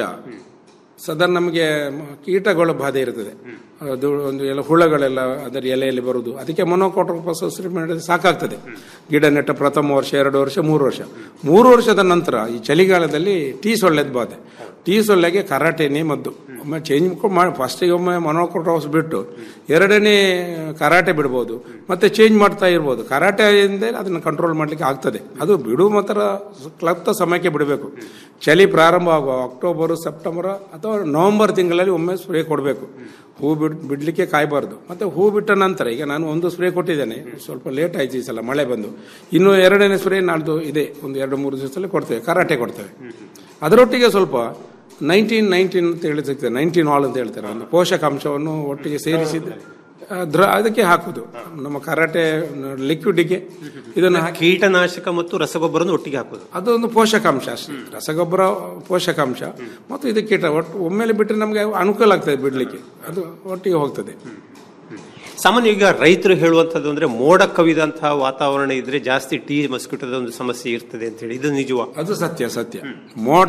ಸದಾ ನಮಗೆ ಮ- ಕೀಟಗಳ ಬಾಧೆ ಇರ್ತದೆ ಅದು ಒಂದು ಎಲ್ಲ ಹುಳಗಳೆಲ್ಲ ಅದರ ಎಲೆಯಲ್ಲಿ ಬರುವುದು ಅದಕ್ಕೆ ಮೊನೋಕೋಟೋಪಸ್ ಮಾಡಿದ್ರೆ ಸಾಕಾಗ್ತದೆ ಗಿಡ ನೆಟ್ಟ ಪ್ರಥಮ ವರ್ಷ ಎರಡು ವರ್ಷ ಮೂರು ವರ್ಷ ಮೂರು ವರ್ಷದ ನಂತರ ಈ ಚಳಿಗಾಲದಲ್ಲಿ ಟೀ ಸೊಳ್ಳೆದ ಬಾಧೆ ಟೀ ಸೊಳ್ಳೆಗೆ ಕರಾಟೆನೇ ಮದ್ದು ಒಮ್ಮೆ ಚೇಂಜ್ ಮಾಡಿ ಫಸ್ಟಿಗೆ ಒಮ್ಮೆ ಮೊನೋಕೋಟೋಸ್ ಬಿಟ್ಟು ಎರಡನೇ ಕರಾಟೆ ಬಿಡ್ಬೋದು ಮತ್ತೆ ಚೇಂಜ್ ಮಾಡ್ತಾ ಇರ್ಬೋದು ಕರಾಟೆಯಿಂದ ಅದನ್ನು ಕಂಟ್ರೋಲ್ ಮಾಡ್ಲಿಕ್ಕೆ ಆಗ್ತದೆ ಅದು ಬಿಡು ಮಾತ್ರ ಕ್ಲಪ್ತ ಸಮಯಕ್ಕೆ ಬಿಡಬೇಕು ಚಳಿ ಪ್ರಾರಂಭ ಆಗುವ ಅಕ್ಟೋಬರ್ ಸೆಪ್ಟೆಂಬರ್ ಅಥವಾ ನವೆಂಬರ್ ತಿಂಗಳಲ್ಲಿ ಒಮ್ಮೆ ಸ್ಪ್ರೇ ಕೊಡಬೇಕು ಹೂ ಬಿಡ್ ಬಿಡ್ಲಿಕ್ಕೆ ಕಾಯಬಾರ್ದು ಮತ್ತೆ ಹೂ ಬಿಟ್ಟ ನಂತರ ಈಗ ನಾನು ಒಂದು ಸ್ಪ್ರೇ ಕೊಟ್ಟಿದ್ದೇನೆ ಸ್ವಲ್ಪ ಲೇಟ್ ಆಯ್ತು ಈ ಸಲ ಮಳೆ ಬಂದು ಇನ್ನು ಎರಡನೇ ಸ್ಪ್ರೇ ನಾಳ್ದು ಇದೆ ಒಂದು ಎರಡು ಮೂರು ದಿವಸದಲ್ಲಿ ಕೊಡ್ತೇವೆ ಕರಾಟೆ ಕೊಡ್ತೇವೆ ಅದರೊಟ್ಟಿಗೆ ಸ್ವಲ್ಪ ನೈನ್ಟೀನ್ ನೈನ್ಟೀನ್ ಅಂತ ಹೇಳಿ ಸಿಗ್ತದೆ ನೈನ್ಟೀನ್ ಆಲ್ ಅಂತ ಹೇಳ್ತಾರೆ ಒಂದು ಪೋಷಕಾಂಶವನ್ನು ಒಟ್ಟಿಗೆ ಸೇರಿಸಿದ್ದು ಆ, ದ್ರ ಅದಕ್ಕೆ ಹಾಕುದು ನಮ್ಮ ಕರಾಟೆ ಲಿಕ್ವಿಡ್ಗೆ ಇದನ್ನು ಹಾಕಿ ಕೀಟನಾಶಕ ಮತ್ತು ರಸಗೊಬ್ಬರನ ಒಟ್ಟಿಗೆ ಹಾಕೋದು ಅದೊಂದು ಪೋಷಕಾಂಶ ಅಷ್ಟೇ ರಸಗೊಬ್ಬರ ಪೋಷಕಾಂಶ ಮತ್ತು ಇದು ಕೀಟ ಒಟ್ಟು ಒಮ್ಮೆಲೆ ಬಿಟ್ಟರೆ ನಮಗೆ ಅನುಕೂಲ ಆಗ್ತದೆ ಬಿಡ್ಲಿಕ್ಕೆ ಅದು ಒಟ್ಟಿಗೆ ಹೋಗ್ತದೆ ಸಾಮಾನ್ಯ ಈಗ ರೈತರು ಹೇಳುವಂತದ್ದು ಅಂದ್ರೆ ಮೋಡ ಕವಿದಂತಹ ವಾತಾವರಣ ಇದ್ರೆ ಜಾಸ್ತಿ ಟೀ ಮಸ್ಕಿಟೋದ ಒಂದು ಸಮಸ್ಯೆ ಇರ್ತದೆ ಅಂತ ಹೇಳಿ ಇದು ನಿಜವಾ ಅದು ಸತ್ಯ ಸತ್ಯ ಮೋಡ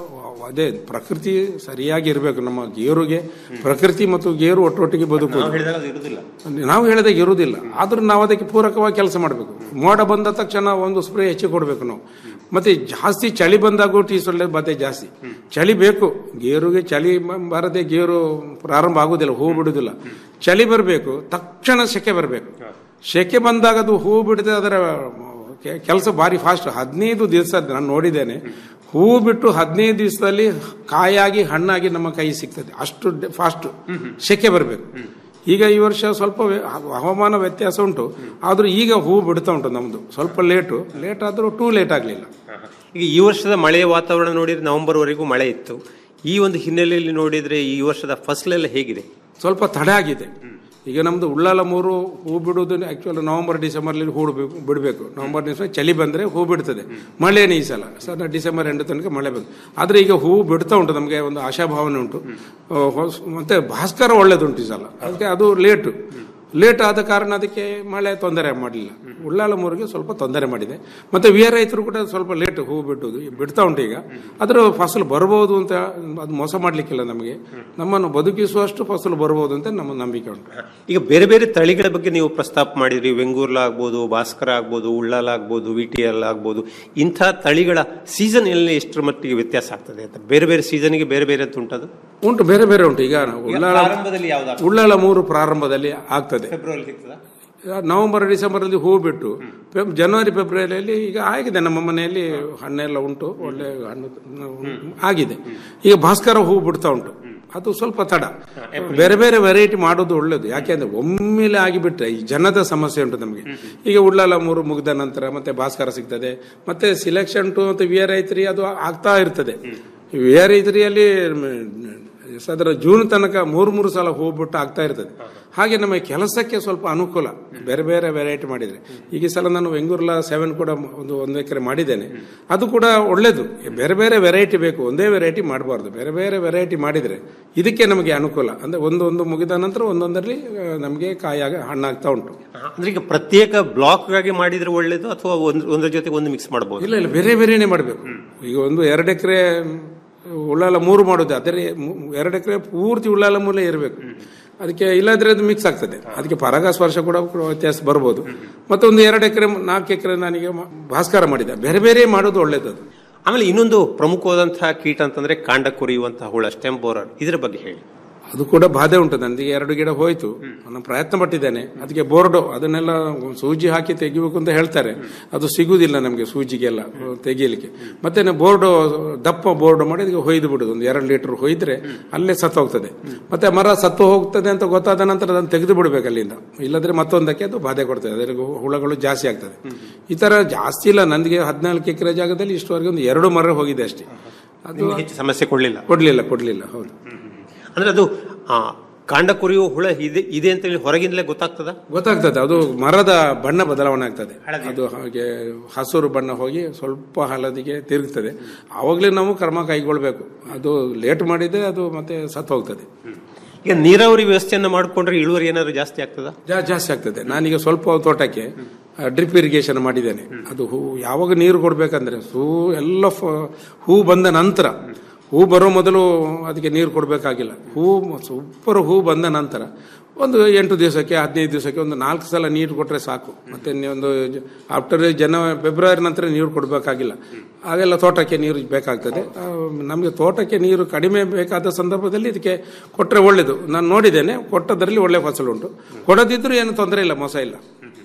ಅದೇ ಪ್ರಕೃತಿ ಸರಿಯಾಗಿ ಇರಬೇಕು ನಮ್ಮ ಗೇರುಗೆ ಪ್ರಕೃತಿ ಮತ್ತು ಗೇರು ಒಟ್ಟೊಟ್ಟಿಗೆ ಬದುಕುವುದು ನಾವು ಹೇಳಿದಾಗ ಅದು ಇರುವುದಿಲ್ಲ ನಾವು ಹೇಳಿದಾಗ ಇರುವುದಿಲ್ಲ ಆದ್ರೂ ನಾವು ಅದಕ್ಕೆ ಪೂರಕವಾಗಿ ಕೆಲಸ ಮಾಡಬೇಕು ಮೋಡ ಬಂದ ತಕ್ಷಣ ಒಂದು ಸ್ಪ್ರೇ ಹೆಚ್ಚು ಕೊಡಬೇಕು ನಾವು ಮತ್ತೆ ಜಾಸ್ತಿ ಚಳಿ ಬಂದಾಗೂ ಟೀ ಸೊಳ್ಳೆ ಬಾಧೆ ಜಾಸ್ತಿ ಚಳಿ ಬೇಕು ಗೇರುಗೆ ಚಳಿ ಬ- ಬರದೆ ಗೇರು ಪ್ರಾರಂಭ ಆಗುದಿಲ್ಲ ಹೂ ಬಿಡುದಿಲ್ಲ ಚಳಿ ಬರಬೇಕು ತಕ್ಷಣ ಸೆಕೆ ಬರಬೇಕು ಸೆಕೆ ಬಂದಾಗ ಅದು ಹೂ ಬಿಡದೆ ಅದರ ಕೆಲಸ ಭಾರಿ ಫಾಸ್ಟ್ ಹದಿನೈದು ದಿವಸ ನಾನು ನೋಡಿದ್ದೇನೆ ಹೂ ಬಿಟ್ಟು ಹದಿನೈದು ದಿವಸದಲ್ಲಿ ಕಾಯಾಗಿ ಹಣ್ಣಾಗಿ ನಮ್ಮ ಕೈ ಸಿಗ್ತದೆ ಅಷ್ಟು ಫಾಸ್ಟ್ ಸೆಕೆ ಬರಬೇಕು ಈಗ ಈ ವರ್ಷ ಸ್ವಲ್ಪ ವ್ಯ- ಹವಾಮಾನ ವ್ಯತ್ಯಾಸ ಉಂಟು ಆದ್ರೂ ಈಗ ಹೂ ಬಿಡ್ತಾ ಉಂಟು ನಮ್ದು ಸ್ವಲ್ಪ ಲೇಟು ಲೇಟ್ ಆದ್ರೂ ಟೂ ಲೇಟ್ ಆಗಲಿಲ್ಲ ಈಗ ಈ ವರ್ಷದ ಮಳೆಯ ವಾತಾವರಣ ನೋಡಿದ್ರೆ ನವೆಂಬರ್ ವರೆಗೂ ಮಳೆ ಇತ್ತು ಈ ಒಂದು ಹಿನ್ನೆಲೆಯಲ್ಲಿ ನೋಡಿದ್ರೆ ಈ ವರ್ಷದ ಫಸಲೆಲ್ಲ ಹೇಗಿದೆ ಸ್ವಲ್ಪ ತಡೆ ಆಗಿದೆ ಈಗ ನಮ್ದು ಉಳ್ಳಾಲ ಮೂರು ಹೂ ಬಿಡುವುದು ಆಕ್ಚುಲಿ ನವೆಂಬರ್ ಡಿಸೆಂಬರ್ಲಿ ಹೂ ಬಿಡ್ಬೇಕು- ಬಿಡಬೇಕು ನವೆಂಬರ್ ಡಿಸೆಂಬರ್ ಚಳಿ ಬಂದ್ರೆ ಹೂ ಬಿಡ್ತದೆ ಮಳೆನೇ ಈ ಸಲ ಸರ್ ಡಿಸೆಂಬರ್ ಎಂಟು ತನಕ ಮಳೆ ಬಂದು ಆದ್ರೆ ಈಗ ಹೂ ಬಿಡ್ತಾ ಉಂಟು ನಮಗೆ ಒಂದು ಆಶಾಭಾವನೆ ಉಂಟು ಆ, ಹೊಸ- ಮತ್ತೆ ಭಾಸ್ಕರ ಒಳ್ಳೇದುಂಟು ಈ ಸಲ ಅದಕ್ಕೆ ಅದು ಲೇಟು ಲೇಟ್ ಆದ ಕಾರಣ ಅದಕ್ಕೆ ಮಳೆ ತೊಂದರೆ ಮಾಡಲಿಲ್ಲ ಉಳ್ಳಾಲ ಮೂರಿಗೆ ಸ್ವಲ್ಪ ತೊಂದರೆ ಮಾಡಿದೆ ಮತ್ತೆ ವಿ ರೈತರು ಕೂಡ ಸ್ವಲ್ಪ ಲೇಟ್ ಹೂ ಬಿಟ್ಟುದು ಬಿಡ್ತಾ ಉಂಟು ಈಗ ಅದರ ಫಸಲು ಬರಬಹುದು ಅಂತ ಅದು ಮೋಸ ಮಾಡ್ಲಿಕ್ಕಿಲ್ಲ ನಮಗೆ ನಮ್ಮನ್ನು ಬದುಕಿಸುವಷ್ಟು ಫಸಲು ಬರಬಹುದು ಅಂತ ನಮ್ಮ ನಂಬಿಕೆ ಉಂಟು ಈಗ ಬೇರೆ ಬೇರೆ ತಳಿಗಳ ಬಗ್ಗೆ ನೀವು ಪ್ರಸ್ತಾಪ ಮಾಡಿದ್ರಿ ವೆಂಗೂರ್ಲ ಆಗ್ಬೋದು ಭಾಸ್ಕರ ಆಗ್ಬೋದು ಉಳ್ಳಾಲ ಆಗ್ಬೋದು ವಿ ಟಿ ಎಲ್ ಆಗ್ಬೋದು ಇಂಥ ತಳಿಗಳ ಸೀಸನ್ ಎಲ್ಲಿ ಎಷ್ಟರ ಮಟ್ಟಿಗೆ ವ್ಯತ್ಯಾಸ ಆಗ್ತದೆ ಅಂತ ಬೇರೆ ಬೇರೆ ಸೀಸನ್ಗೆ ಬೇರೆ ಬೇರೆ ಅಂತ ಉಂಟದು ಉಂಟು ಬೇರೆ ಬೇರೆ ಉಂಟು ಈಗ ಉಳ್ಳಾಳ ಪ್ರಾರಂಭದಲ್ಲಿ ಯಾವ್ದು ಉಳ್ಳಾಳ ಮೂರು ಪ್ರಾರಂಭದಲ್ಲಿ ಆಗ್ತದೆ ಫೆಬ್ರವರಿ ಸಿಗ್ತದಾ ನವೆಂಬರ್ ಡಿಸೆಂಬರ್ ಅಲ್ಲಿ ಹೂ ಬಿಟ್ಟು ಫೆಬ್- ಜನವರಿ ಫೆಬ್ರವರಿಯಲ್ಲಿ ಈಗ ಆಗಿದೆ ನಮ್ಮ ಮನೆಯಲ್ಲಿ ಹಣ್ಣೆಲ್ಲ ಉಂಟು ಒಳ್ಳೆ ಹಣ್ಣು ಆಗಿದೆ ಈಗ ಭಾಸ್ಕರ ಹೂ ಬಿಡ್ತಾ ಉಂಟು ಅದು ಸ್ವಲ್ಪ ತಡ ಬೇರೆ ಬೇರೆ ವೆರೈಟಿ ಮಾಡೋದು ಒಳ್ಳೇದು ಯಾಕೆಂದ್ರೆ ಒಮ್ಮೆಲೆ ಆಗಿಬಿಟ್ರೆ ಈ ಜನದ ಸಮಸ್ಯೆ ಉಂಟು ನಮಗೆ ಈಗ ಉಳ್ಳಾಲ ಮೂರು ಮುಗಿದ ನಂತರ ಮತ್ತೆ ಭಾಸ್ಕರ ಸಿಗ್ತದೆ ಮತ್ತೆ ಸಿಲೆಕ್ಷನ್ ಟು ಮತ್ತು ವಿ ಆರ್ ಐ ತ್ರೀ ಅದು ಆಗ್ತಾ ಇರ್ತದೆ ವಿ ಆರ್ ಐ ತ್ರೀಯಲ್ಲಿ ಅದರ ಜೂನ್ ತನಕ ಮೂರು ಮೂರು ಸಲ ಹೋಗ್ಬಿಟ್ಟು ಆಗ್ತಾ ಇರ್ತದೆ ಹಾಗೆ ನಮಗೆ ಕೆಲಸಕ್ಕೆ ಸ್ವಲ್ಪ ಅನುಕೂಲ ಬೇರೆ ಬೇರೆ ವೆರೈಟಿ ಮಾಡಿದರೆ ಈಗ ಈ ಸಲ ನಾನು ಬೆಂಗೂರ್ಲ ಸೆವೆನ್ ಕೂಡ ಒಂದು ಒಂದು ಎಕರೆ ಮಾಡಿದ್ದೇನೆ ಅದು ಕೂಡ ಒಳ್ಳೇದು ಬೇರೆ ಬೇರೆ ವೆರೈಟಿ ಬೇಕು ಒಂದೇ ವೆರೈಟಿ ಮಾಡಬಾರ್ದು ಬೇರೆ ಬೇರೆ ವೆರೈಟಿ ಮಾಡಿದರೆ ಇದಕ್ಕೆ ನಮಗೆ ಅನುಕೂಲ ಅಂದರೆ ಒಂದು ಒಂದು ಮುಗಿದ ನಂತರ ಒಂದೊಂದರಲ್ಲಿ ಆ, ನಮಗೆ ಕಾಯಾಗ ಹಣ್ಣಾಗ್ತಾ ಉಂಟು ಅಂದ್ರೆ ಈಗ ಪ್ರತ್ಯೇಕ ಬ್ಲಾಕ್ ಆಗಿ ಮಾಡಿದ್ರೆ ಒಳ್ಳೇದು ಅಥವಾ ಒಂದ್- ಒಂದ್ರ ಜೊತೆ ಒಂದು ಮಿಕ್ಸ್ ಮಾಡಬಹುದು ಇಲ್ಲ ಇಲ್ಲ ಬೇರೆ ಬೇರೆನೆ ಮಾಡಬೇಕು ಈಗ ಒಂದು ಎರಡು ಎಕರೆ ಉಳ್ಳಾಲ ಮೂರು ಮಾಡೋದು ಅದರ ಮು- ಎರಡು ಎಕರೆ ಪೂರ್ತಿ ಉಳ್ಳಾಲ ಮೂಲೆ ಇರಬೇಕು ಅದಕ್ಕೆ ಇಲ್ಲದ್ರೆ ಅದು ಮಿಕ್ಸ್ ಆಗ್ತದೆ ಅದಕ್ಕೆ ಪರಾಗ ಸ್ಪರ್ಶ ಕೂಡ ಕೂಡ ವ್ಯತ್ಯಾಸ ಬರ್ಬೋದು ಮತ್ತೊಂದು ಎರಡು ಎಕರೆ ನಾಲ್ಕು ಎಕರೆ ನನಗೆ ಮ- ಭಾಸ್ಕರ ಮಾಡಿದೆ ಬೇರೆ ಬೇರೆ ಮಾಡೋದು ಒಳ್ಳೇದು ಅದು ಆಮೇಲೆ ಇನ್ನೊಂದು ಪ್ರಮುಖವಾದಂತಹ ಕೀಟ ಅಂತಂದ್ರೆ ಕಾಂಡ ಕೊರಿಯುವಂತಹ ಹುಳ ಸ್ಟೆಮ್ ಬೋರರ್ ಇದರ ಬಗ್ಗೆ ಹೇಳಿ ಅದು ಕೂಡ ಬಾಧೆ ಉಂಟು ನನಗೆ ಎರಡು ಗಿಡ ಹೋಯ್ತು ನಾನು ಪ್ರಯತ್ನ ಪಟ್ಟಿದ್ದೇನೆ ಅದಕ್ಕೆ ಬೋರ್ಡು ಅದನ್ನೆಲ್ಲ ಸೂಜಿ ಹಾಕಿ ತೆಗಿಬೇಕು ಅಂತ ಹೇಳ್ತಾರೆ ಅದು ಸಿಗುವುದಿಲ್ಲ ನಮಗೆ ಸೂಜಿಗೆಲ್ಲ ತೆಗಿಯಲಿಕ್ಕೆ ಮತ್ತೆ ನಾವು ಬೋರ್ಡು ದಪ್ಪ ಬೋರ್ಡ್ ಮಾಡಿ ಅದಕ್ಕೆ ಹೊಯ್ದು ಬಿಡುದು ಒಂದು ಎರಡು ಲೀಟರ್ ಹೊಯ್ದ್ರೆ ಅಲ್ಲೇ ಸತ್ತು ಹೋಗ್ತದೆ ಮತ್ತೆ ಮರ ಸತ್ತು ಹೋಗ್ತದೆ ಅಂತ ಗೊತ್ತಾದ ನಂತರ ಅದನ್ನು ತೆಗೆದು ಬಿಡ್ಬೇಕು ಅಲ್ಲಿಂದ ಇಲ್ಲದ್ರೆ ಮತ್ತೊಂದಕ್ಕೆ ಅದು ಬಾಧೆ ಕೊಡ್ತದೆ ಅದರ ಹುಳಗಳು ಜಾಸ್ತಿ ಆಗ್ತದೆ ಈ ತರ ಜಾಸ್ತಿ ಇಲ್ಲ ನನಗೆ ಹದಿನಾಲ್ಕು ಎಕರೆ ಜಾಗದಲ್ಲಿ ಇಷ್ಟವರೆಗೆ ಒಂದು ಎರಡು ಮರ ಹೋಗಿದೆ ಅಷ್ಟೇ ಅದು ನಿಮ್ಗೆ ಹೆಚ್ಚು ಸಮಸ್ಯೆ ಕೊಡ್ಲಿಲ್ಲ ಕೊಡ್ಲಿಲ್ಲ ಕೊಡ್ಲಿಲ್ಲ ಹೌದು ಅಂದ್ರೆ ಅದು ಆ, ಕಾಂಡ ಕೊರಿಯುವ ಹುಳ ಇದೆ ಇದೆ ಅಂತ ಹೇಳಿ ಹೊರಗಿಂದಲೇ ಗೊತ್ತಾಗ್ತದ ಗೊತ್ತಾಗ್ತದೆ ಅದು ಮರದ ಬಣ್ಣ ಬದಲಾವಣೆ ಆಗ್ತದೆ ಅದು ಹಾಗೆ ಹಸಿರು ಬಣ್ಣ ಹೋಗಿ ಸ್ವಲ್ಪ ಹಳದಿಗೆ ತಿರುಗ್ತದೆ ಆವಾಗಲೇ ನಾವು ಕ್ರಮ ಕೈಗೊಳ್ಬೇಕು ಅದು ಲೇಟ್ ಮಾಡಿದ್ರೆ ಅದು ಮತ್ತೆ ಸತ್ತು ಹೋಗ್ತದೆ ಈಗ ನೀರಾವರಿ ವ್ಯವಸ್ಥೆಯನ್ನ ಮಾಡ್ಕೊಂಡ್ರೆ ಇಳುವರಿ ಏನಾದ್ರು ಜಾಸ್ತಿ ಆಗ್ತದ ಜಾ- ಜಾಸ್ತಿ ಆಗ್ತದೆ ನಾನೀಗ ಸ್ವಲ್ಪ ತೋಟಕ್ಕೆ ಡ್ರಿಪ್ ಇರಿಗೇಷನ್ ಮಾಡಿದ್ದೇನೆ ಅದು ಹೂ ಯಾವಾಗ ನೀರು ಕೊಡ್ಬೇಕಂದ್ರೆ ಹೂ ಎಲ್ಲ ಫ- ಹೂ ಬಂದ ನಂತರ ಹೂ ಬರೋ ಮೊದಲು ಅದಕ್ಕೆ ನೀರು ಕೊಡಬೇಕಾಗಿಲ್ಲ ಹೂ ಸೂಪರ್ ಹೂ ಬಂದ ನಂತರ ಒಂದು ಎಂಟು ದಿವಸಕ್ಕೆ ಹದಿನೈದು ದಿವಸಕ್ಕೆ ಒಂದು ನಾಲ್ಕು ಸಲ ನೀರು ಕೊಟ್ಟರೆ ಸಾಕು ಮತ್ತೆ ಒಂದು ಆಫ್ಟರ್ ಜನ ಫೆಬ್ರವರಿ ನಂತರ ನೀರು ಕೊಡಬೇಕಾಗಿಲ್ಲ ಆಗೆಲ್ಲ ತೋಟಕ್ಕೆ ನೀರು ಬೇಕಾಗ್ತದೆ ನಮಗೆ ತೋಟಕ್ಕೆ ನೀರು ಕಡಿಮೆ ಬೇಕಾದ ಸಂದರ್ಭದಲ್ಲಿ ಇದಕ್ಕೆ ಕೊಟ್ಟರೆ ಒಳ್ಳೆಯದು ನಾನು ನೋಡಿದ್ದೇನೆ ಕೊಟ್ಟದರಲ್ಲಿ ಒಳ್ಳೆ ಫಸಲುಂಟು ಕೊಡದಿದ್ರೂ ಏನು ತೊಂದರೆ ಇಲ್ಲ ಮೋಸ ಇಲ್ಲ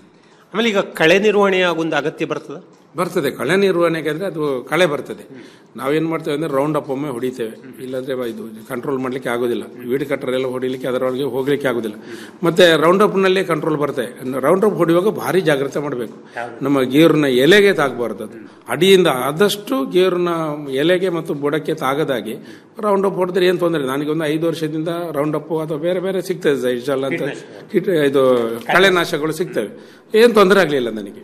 ಆಮೇಲೆ ಈಗ ಕಳೆ ನಿರ್ವಹಣೆಯ ಒಂದು ಅಗತ್ಯ ಬರ್ತದ ಬರ್ತದೆ ಕಳೆ ನಿರ್ವಹಣೆಗೆ ಅಂದ್ರೆ ಅದು ಕಳೆ ಬರ್ತದೆ ನಾವೇನ್ ಮಾಡ್ತೇವೆ ಅಂದ್ರೆ ರೌಂಡ್ ಅಪ್ ಒಮ್ಮೆ ಹೊಡಿತೇವೆ ಇಲ್ಲಾಂದ್ರೆ ಇದು ಕಂಟ್ರೋಲ್ ಮಾಡ್ಲಿಕ್ಕೆ ಆಗೋದಿಲ್ಲ ವೀಡ್ ಕಟ್ಟರ್ ಎಲ್ಲ ಹೊಡಿಲಿಕ್ಕೆ ಅದರೊಳಗೆ ಹೋಗ್ಲಿಕ್ಕೆ ಆಗೋದಿಲ್ಲ ಮತ್ತೆ ರೌಂಡ್ ಅಪ್ ನಲ್ಲಿ ಕಂಟ್ರೋಲ್ ಬರ್ತದೆ ರೌಂಡ್ ಅಪ್ ಹೊಡಿಯುವಾಗ ಭಾರಿ ಜಾಗ್ರತೆ ಮಾಡಬೇಕು ನಮ್ಮ ಗೇರ್ನ ಎಲೆಗೆ ತಾಗಬಾರ್ದು ಅದು ಅಡಿಯಿಂದ ಆದಷ್ಟು ಗೇರ್ನ ಎಲೆಗೆ ಮತ್ತು ಬುಡಕ್ಕೆ ತಾಗದಾಗಿ ರೌಂಡ್ ಅಪ್ ಹೊಡೆದ್ರೆ ಏನು ತೊಂದರೆ ನನಗೆ ಒಂದು ಐದು ವರ್ಷದಿಂದ ರೌಂಡ್ ಅಪ್ ಅಥವಾ ಬೇರೆ ಬೇರೆ ಸಿಗ್ತದೆ ಜೈಜಲ್ ಅಂತ ಕೀಟ ಇದು ಕಳೆನಾಶಕಗಳು ಸಿಗ್ತವೆ ಏನು ತೊಂದರೆ ಆಗಲಿಲ್ಲ ನನಗೆ